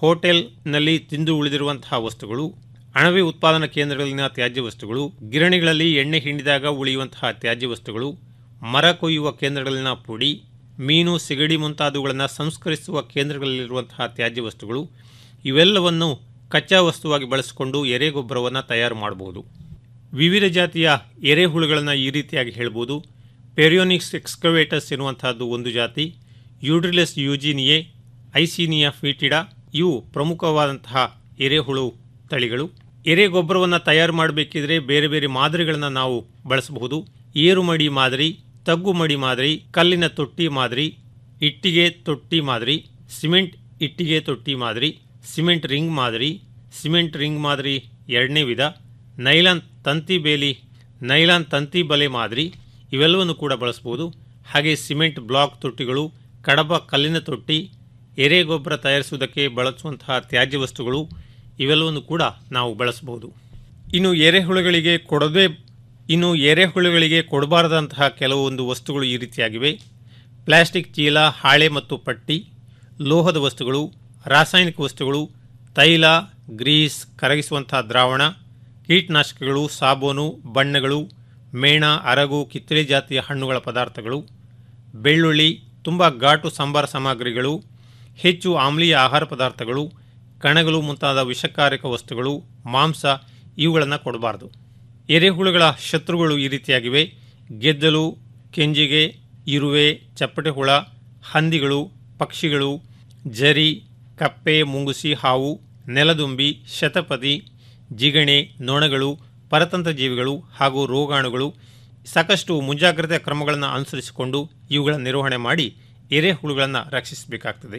ಹೋಟೆಲ್ನಲ್ಲಿ ತಿಂದು ಉಳಿದಿರುವಂತಹ ವಸ್ತುಗಳು ಅಣಬೆ ಉತ್ಪಾದನಾ ಕೇಂದ್ರಗಳಲ್ಲಿನ ತ್ಯಾಜ್ಯ ವಸ್ತುಗಳು ಗಿರಣಿಗಳಲ್ಲಿ ಎಣ್ಣೆ ಹಿಂಡಿದಾಗ ಉಳಿಯುವಂತಹ ತ್ಯಾಜ್ಯ ವಸ್ತುಗಳು ಮರ ಕೊಯ್ಯುವ ಕೇಂದ್ರಗಳಲ್ಲಿನ ಪುಡಿ ಮೀನು ಸಿಗಡಿ ಮುಂತಾದವುಗಳನ್ನು ಸಂಸ್ಕರಿಸುವ ಕೇಂದ್ರಗಳಲ್ಲಿರುವಂತಹ ತ್ಯಾಜ್ಯ ವಸ್ತುಗಳು ಇವೆಲ್ಲವನ್ನು ಕಚ್ಚಾ ವಸ್ತುವಾಗಿ ಬಳಸಿಕೊಂಡು ಎರೆಗೊಬ್ಬರವನ್ನು ತಯಾರು ಮಾಡಬಹುದು ವಿವಿಧ ಜಾತಿಯ ಎರೆಹುಳುಗಳನ್ನು ಈ ರೀತಿಯಾಗಿ ಹೇಳ್ಬೋದು ಪೆರಿಯೋನಿಕ್ಸ್ ಎಕ್ಸ್ಕವೇಟರ್ಸ್ ಎನ್ನುವಂತಹದ್ದು ಒಂದು ಜಾತಿ ಯೂಡ್ರಿಲೆಸ್ ಯೂಜಿನಿಯೆ ಐಸೀನಿಯಾ ಫೀಟಿಡಾ ಇವು ಪ್ರಮುಖವಾದಂತಹ ಎರೆಹುಳು ತಳಿಗಳು ಎರೆ ಗೊಬ್ಬರವನ್ನು ತಯಾರು ಮಾಡಬೇಕಿದ್ರೆ ಬೇರೆ ಬೇರೆ ಮಾದರಿಗಳನ್ನು ನಾವು ಬಳಸಬಹುದು ಏರುಮಡಿ ಮಾದರಿ ತಗ್ಗುಮಡಿ ಮಾದರಿ ಕಲ್ಲಿನ ತೊಟ್ಟಿ ಮಾದರಿ ಇಟ್ಟಿಗೆ ತೊಟ್ಟಿ ಮಾದರಿ ಸಿಮೆಂಟ್ ಇಟ್ಟಿಗೆ ತೊಟ್ಟಿ ಮಾದರಿ ಸಿಮೆಂಟ್ ರಿಂಗ್ ಮಾದರಿ ಸಿಮೆಂಟ್ ರಿಂಗ್ ಮಾದರಿ ಎರಡನೇ ವಿಧ ನೈಲಾನ್ ತಂತಿ ಬೇಲಿ ನೈಲಾನ್ ತಂತಿ ಬಲೆ ಮಾದರಿ ಇವೆಲ್ಲವನ್ನು ಕೂಡ ಬಳಸ್ಬೋದು ಹಾಗೆ ಸಿಮೆಂಟ್ ಬ್ಲಾಕ್ ತೊಟ್ಟಿಗಳು ಕಡಬ ಕಲ್ಲಿನ ತೊಟ್ಟಿ ಎರೆ ಗೊಬ್ಬರ ತಯಾರಿಸುವುದಕ್ಕೆ ಬಳಸುವಂತಹ ತ್ಯಾಜ್ಯ ವಸ್ತುಗಳು ಇವೆಲ್ಲವನ್ನು ಕೂಡ ನಾವು ಬಳಸಬಹುದು ಇನ್ನು ಎರೆಹುಳುಗಳಿಗೆ ಕೊಡದೆ ಇನ್ನು ಎರೆಹುಳುಗಳಿಗೆ ಕೊಡಬಾರದಂತಹ ಕೆಲವೊಂದು ವಸ್ತುಗಳು ಈ ರೀತಿಯಾಗಿವೆ ಪ್ಲಾಸ್ಟಿಕ್ ಚೀಲ ಹಾಳೆ ಮತ್ತು ಪಟ್ಟಿ ಲೋಹದ ವಸ್ತುಗಳು ರಾಸಾಯನಿಕ ವಸ್ತುಗಳು ತೈಲ ಗ್ರೀಸ್ ಕರಗಿಸುವಂತಹ ದ್ರಾವಣ ಕೀಟನಾಶಕಗಳು ಸಾಬೂನು ಬಣ್ಣಗಳು ಮೇಣ ಅರಗು ಕಿತ್ತಳೆ ಜಾತಿಯ ಹಣ್ಣುಗಳ ಪದಾರ್ಥಗಳು ಬೆಳ್ಳುಳ್ಳಿ ತುಂಬ ಘಾಟು ಸಂಬಾರ ಸಾಮಗ್ರಿಗಳು ಹೆಚ್ಚು ಆಮ್ಲೀಯ ಆಹಾರ ಪದಾರ್ಥಗಳು ಕಣಗಳು ಮುಂತಾದ ವಿಷಕಾರಕ ವಸ್ತುಗಳು ಮಾಂಸ ಇವುಗಳನ್ನು ಕೊಡಬಾರದು ಎರೆಹುಳುಗಳ ಶತ್ರುಗಳು ಈ ರೀತಿಯಾಗಿವೆ ಗೆದ್ದಲು ಕೆಂಜಿಗೆ ಇರುವೆ ಚಪ್ಪಟೆ ಹುಳ ಹಂದಿಗಳು ಪಕ್ಷಿಗಳು ಜರಿ ಕಪ್ಪೆ ಮುಂಗುಸಿ ಹಾವು ನೆಲದುಂಬಿ ಶತಪದಿ ಜಿಗಣೆ ನೊಣಗಳು ಪರತಂತ್ರ ಜೀವಿಗಳು ಹಾಗೂ ರೋಗಾಣುಗಳು ಸಾಕಷ್ಟು ಮುಂಜಾಗ್ರತೆ ಕ್ರಮಗಳನ್ನು ಅನುಸರಿಸಿಕೊಂಡು ಇವುಗಳ ನಿರ್ವಹಣೆ ಮಾಡಿ ಎರೆಹುಳುಗಳನ್ನು ರಕ್ಷಿಸಬೇಕಾಗ್ತದೆ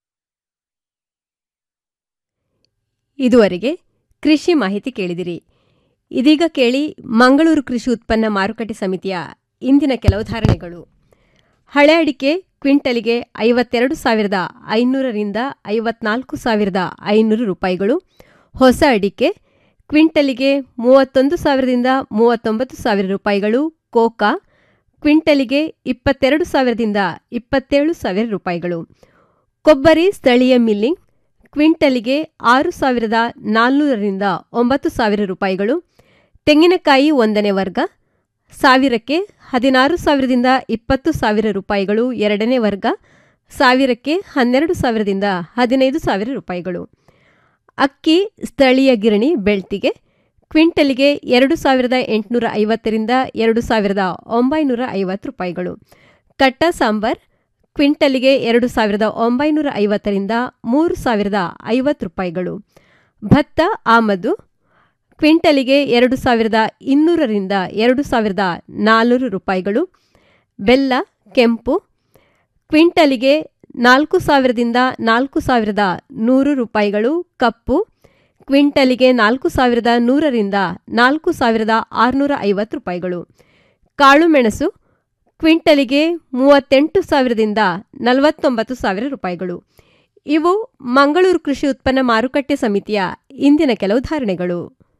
ಇದುವರೆಗೆ ಕೃಷಿ ಮಾಹಿತಿ ಕೇಳಿದಿರಿ ಇದೀಗ ಕೇಳಿ ಮಂಗಳೂರು ಕೃಷಿ ಉತ್ಪನ್ನ ಮಾರುಕಟ್ಟೆ ಸಮಿತಿಯ ಇಂದಿನ ಕೆಲವು ಧಾರಣೆಗಳು ಹಳೆ ಅಡಿಕೆ ಕ್ವಿಂಟಲಿಗೆ ಐವತ್ತೆರಡು ಸಾವಿರದ ಐನೂರರಿಂದ ಐವತ್ನಾಲ್ಕು ಸಾವಿರದ ಐನೂರು ರೂಪಾಯಿಗಳು ಹೊಸ ಅಡಿಕೆ ಕ್ವಿಂಟಲಿಗೆ ಮೂವತ್ತೊಂದು ಸಾವಿರದಿಂದ ಮೂವತ್ತೊಂಬತ್ತು ಸಾವಿರ ರೂಪಾಯಿಗಳು ಕೋಕಾ ಕ್ವಿಂಟಲಿಗೆ ಇಪ್ಪತ್ತೆರಡು ಸಾವಿರದಿಂದ ಇಪ್ಪತ್ತೇಳು ಸಾವಿರ ರೂಪಾಯಿಗಳು ಕೊಬ್ಬರಿ ಸ್ಥಳೀಯ ಮಿಲ್ಲಿಂಗ್ ಕ್ವಿಂಟಲಿಗೆ ಆರು ಸಾವಿರದ ನಾಲ್ನೂರರಿಂದ ಒಂಬತ್ತು ಸಾವಿರ ರೂಪಾಯಿಗಳು ತೆಂಗಿನಕಾಯಿ ಒಂದನೇ ವರ್ಗ ಸಾವಿರಕ್ಕೆ ಹದಿನಾರು ಸಾವಿರದಿಂದ ಇಪ್ಪತ್ತು ಸಾವಿರ ರೂಪಾಯಿಗಳು ಎರಡನೇ ವರ್ಗ ಸಾವಿರಕ್ಕೆ ಹನ್ನೆರಡು ಸಾವಿರದಿಂದ ಹದಿನೈದು ಸಾವಿರ ರೂಪಾಯಿಗಳು ಅಕ್ಕಿ ಸ್ಥಳೀಯ ಗಿರಣಿ ಬೆಳ್ತಿಗೆ ಕ್ವಿಂಟಲಿಗೆ ಎರಡು ಸಾವಿರದ ಎಂಟುನೂರ ಐವತ್ತರಿಂದ ಎರಡು ಸಾವಿರದ ಒಂಬೈನೂರ ಐವತ್ತು ರೂಪಾಯಿಗಳು ಕಟ್ಟ ಸಾಂಬಾರ್ ಕ್ವಿಂಟಲಿಗೆ ಎರಡು ಸಾವಿರದ ಒಂಬೈನೂರ ಐವತ್ತರಿಂದ ಮೂರು ಸಾವಿರದ ಐವತ್ತು ರೂಪಾಯಿಗಳು ಭತ್ತ ಆಮದು ಕ್ವಿಂಟಲಿಗೆ ಎರಡು ಸಾವಿರದ ಇನ್ನೂರರಿಂದ ಎರಡು ಸಾವಿರದ ನಾಲ್ನೂರು ರೂಪಾಯಿಗಳು ಬೆಲ್ಲ ಕೆಂಪು ಕ್ವಿಂಟಲಿಗೆ ನಾಲ್ಕು ಸಾವಿರದಿಂದ ನಾಲ್ಕು ಸಾವಿರದ ನೂರು ರೂಪಾಯಿಗಳು ಕಪ್ಪು ಕ್ವಿಂಟಲಿಗೆ ನಾಲ್ಕು ಸಾವಿರದ ನೂರರಿಂದ ನಾಲ್ಕು ಸಾವಿರದ ಆರುನೂರ ಐವತ್ತು ರೂಪಾಯಿಗಳು ಕಾಳುಮೆಣಸು ಕ್ವಿಂಟಲಿಗೆ ಮೂವತ್ತೆಂಟು ಸಾವಿರದಿಂದ ನಲವತ್ತೊಂಬತ್ತು ಸಾವಿರ ರೂಪಾಯಿಗಳು ಇವು ಮಂಗಳೂರು ಕೃಷಿ ಉತ್ಪನ್ನ ಮಾರುಕಟ್ಟೆ ಸಮಿತಿಯ ಇಂದಿನ ಕೆಲವು ಧಾರಣೆಗಳು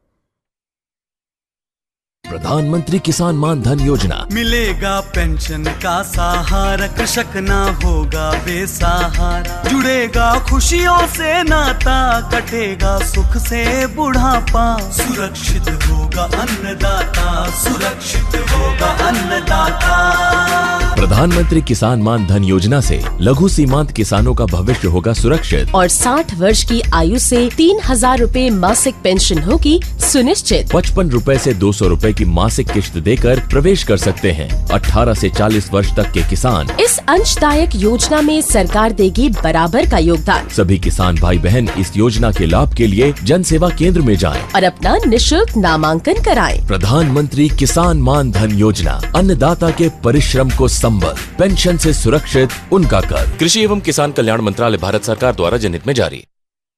प्रधानमंत्री किसान मान धन योजना मिलेगा पेंशन का सहारा कृषक ना होगा बेसहारा जुड़ेगा खुशियों से नाता कटेगा सुख से बुढ़ापा सुरक्षित होगा अन्नदाता सुरक्षित होगा अन्नदाता प्रधानमंत्री किसान मान धन योजना से लघु सीमांत किसानों का भविष्य होगा सुरक्षित और 60 वर्ष की आयु से तीन हजार रूपए मासिक पेंशन होगी सुनिश्चित पचपन रूपए से दो सौ रूपए की मासिक किश्त देकर प्रवेश कर सकते हैं 18 से 40 वर्ष तक के किसान इस अंशदायक योजना में सरकार देगी बराबर का योगदान सभी किसान भाई बहन इस योजना के लाभ के लिए जन सेवा केंद्र में जाएं। और अपना निशुल्क नामांकन कराएं। प्रधानमंत्री किसान मान धन योजना अन्नदाता के परिश्रम को संबल पेंशन से सुरक्षित उनका कर कृषि एवं किसान कल्याण मंत्रालय भारत सरकार द्वारा जनहित में जारी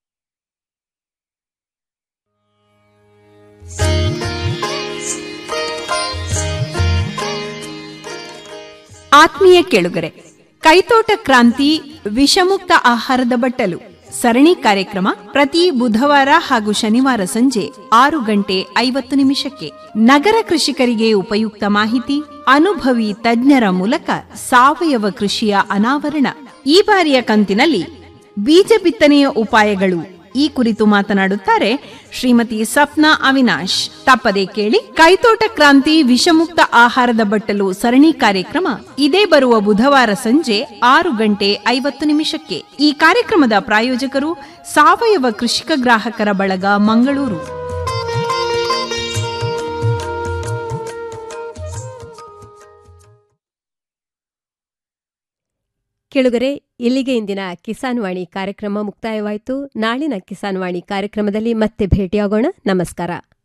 ಆತ್ಮೀಯ ಕೇಳುಗರೆ ಕೈತೋಟ ಕ್ರಾಂತಿ ವಿಷಮುಕ್ತ ಆಹಾರದ ಬಟ್ಟಲು ಸರಣಿ ಕಾರ್ಯಕ್ರಮ ಪ್ರತಿ ಬುಧವಾರ ಹಾಗೂ ಶನಿವಾರ ಸಂಜೆ ಆರು ಗಂಟೆ ಐವತ್ತು ನಿಮಿಷಕ್ಕೆ ನಗರ ಕೃಷಿಕರಿಗೆ ಉಪಯುಕ್ತ ಮಾಹಿತಿ ಅನುಭವಿ ತಜ್ಞರ ಮೂಲಕ ಸಾವಯವ ಕೃಷಿಯ ಅನಾವರಣ ಈ ಬಾರಿಯ ಕಂತಿನಲ್ಲಿ ಬೀಜ ಬಿತ್ತನೆಯ ಉಪಾಯಗಳು ಈ ಕುರಿತು ಮಾತನಾಡುತ್ತಾರೆ ಶ್ರೀಮತಿ ಸಪ್ನಾ ಅವಿನಾಶ್ ತಪ್ಪದೆ ಕೇಳಿ ಕೈತೋಟ ಕ್ರಾಂತಿ ವಿಷಮುಕ್ತ ಆಹಾರದ ಬಟ್ಟಲು ಸರಣಿ ಕಾರ್ಯಕ್ರಮ ಇದೇ ಬರುವ ಬುಧವಾರ ಸಂಜೆ ಆರು ಗಂಟೆ ಐವತ್ತು ನಿಮಿಷಕ್ಕೆ ಈ ಕಾರ್ಯಕ್ರಮದ ಪ್ರಾಯೋಜಕರು ಸಾವಯವ ಕೃಷಿಕ ಗ್ರಾಹಕರ ಬಳಗ ಮಂಗಳೂರು ಕೆಳುಗರೆ ಇಲ್ಲಿಗೆ ಇಂದಿನ ಕಿಸಾನ್ ವಾಣಿ ಕಾರ್ಯಕ್ರಮ ಮುಕ್ತಾಯವಾಯಿತು ನಾಳಿನ ಕಿಸಾನ್ ವಾಣಿ ಕಾರ್ಯಕ್ರಮದಲ್ಲಿ ಮತ್ತೆ ಭೇಟಿಯಾಗೋಣ ನಮಸ್ಕಾರ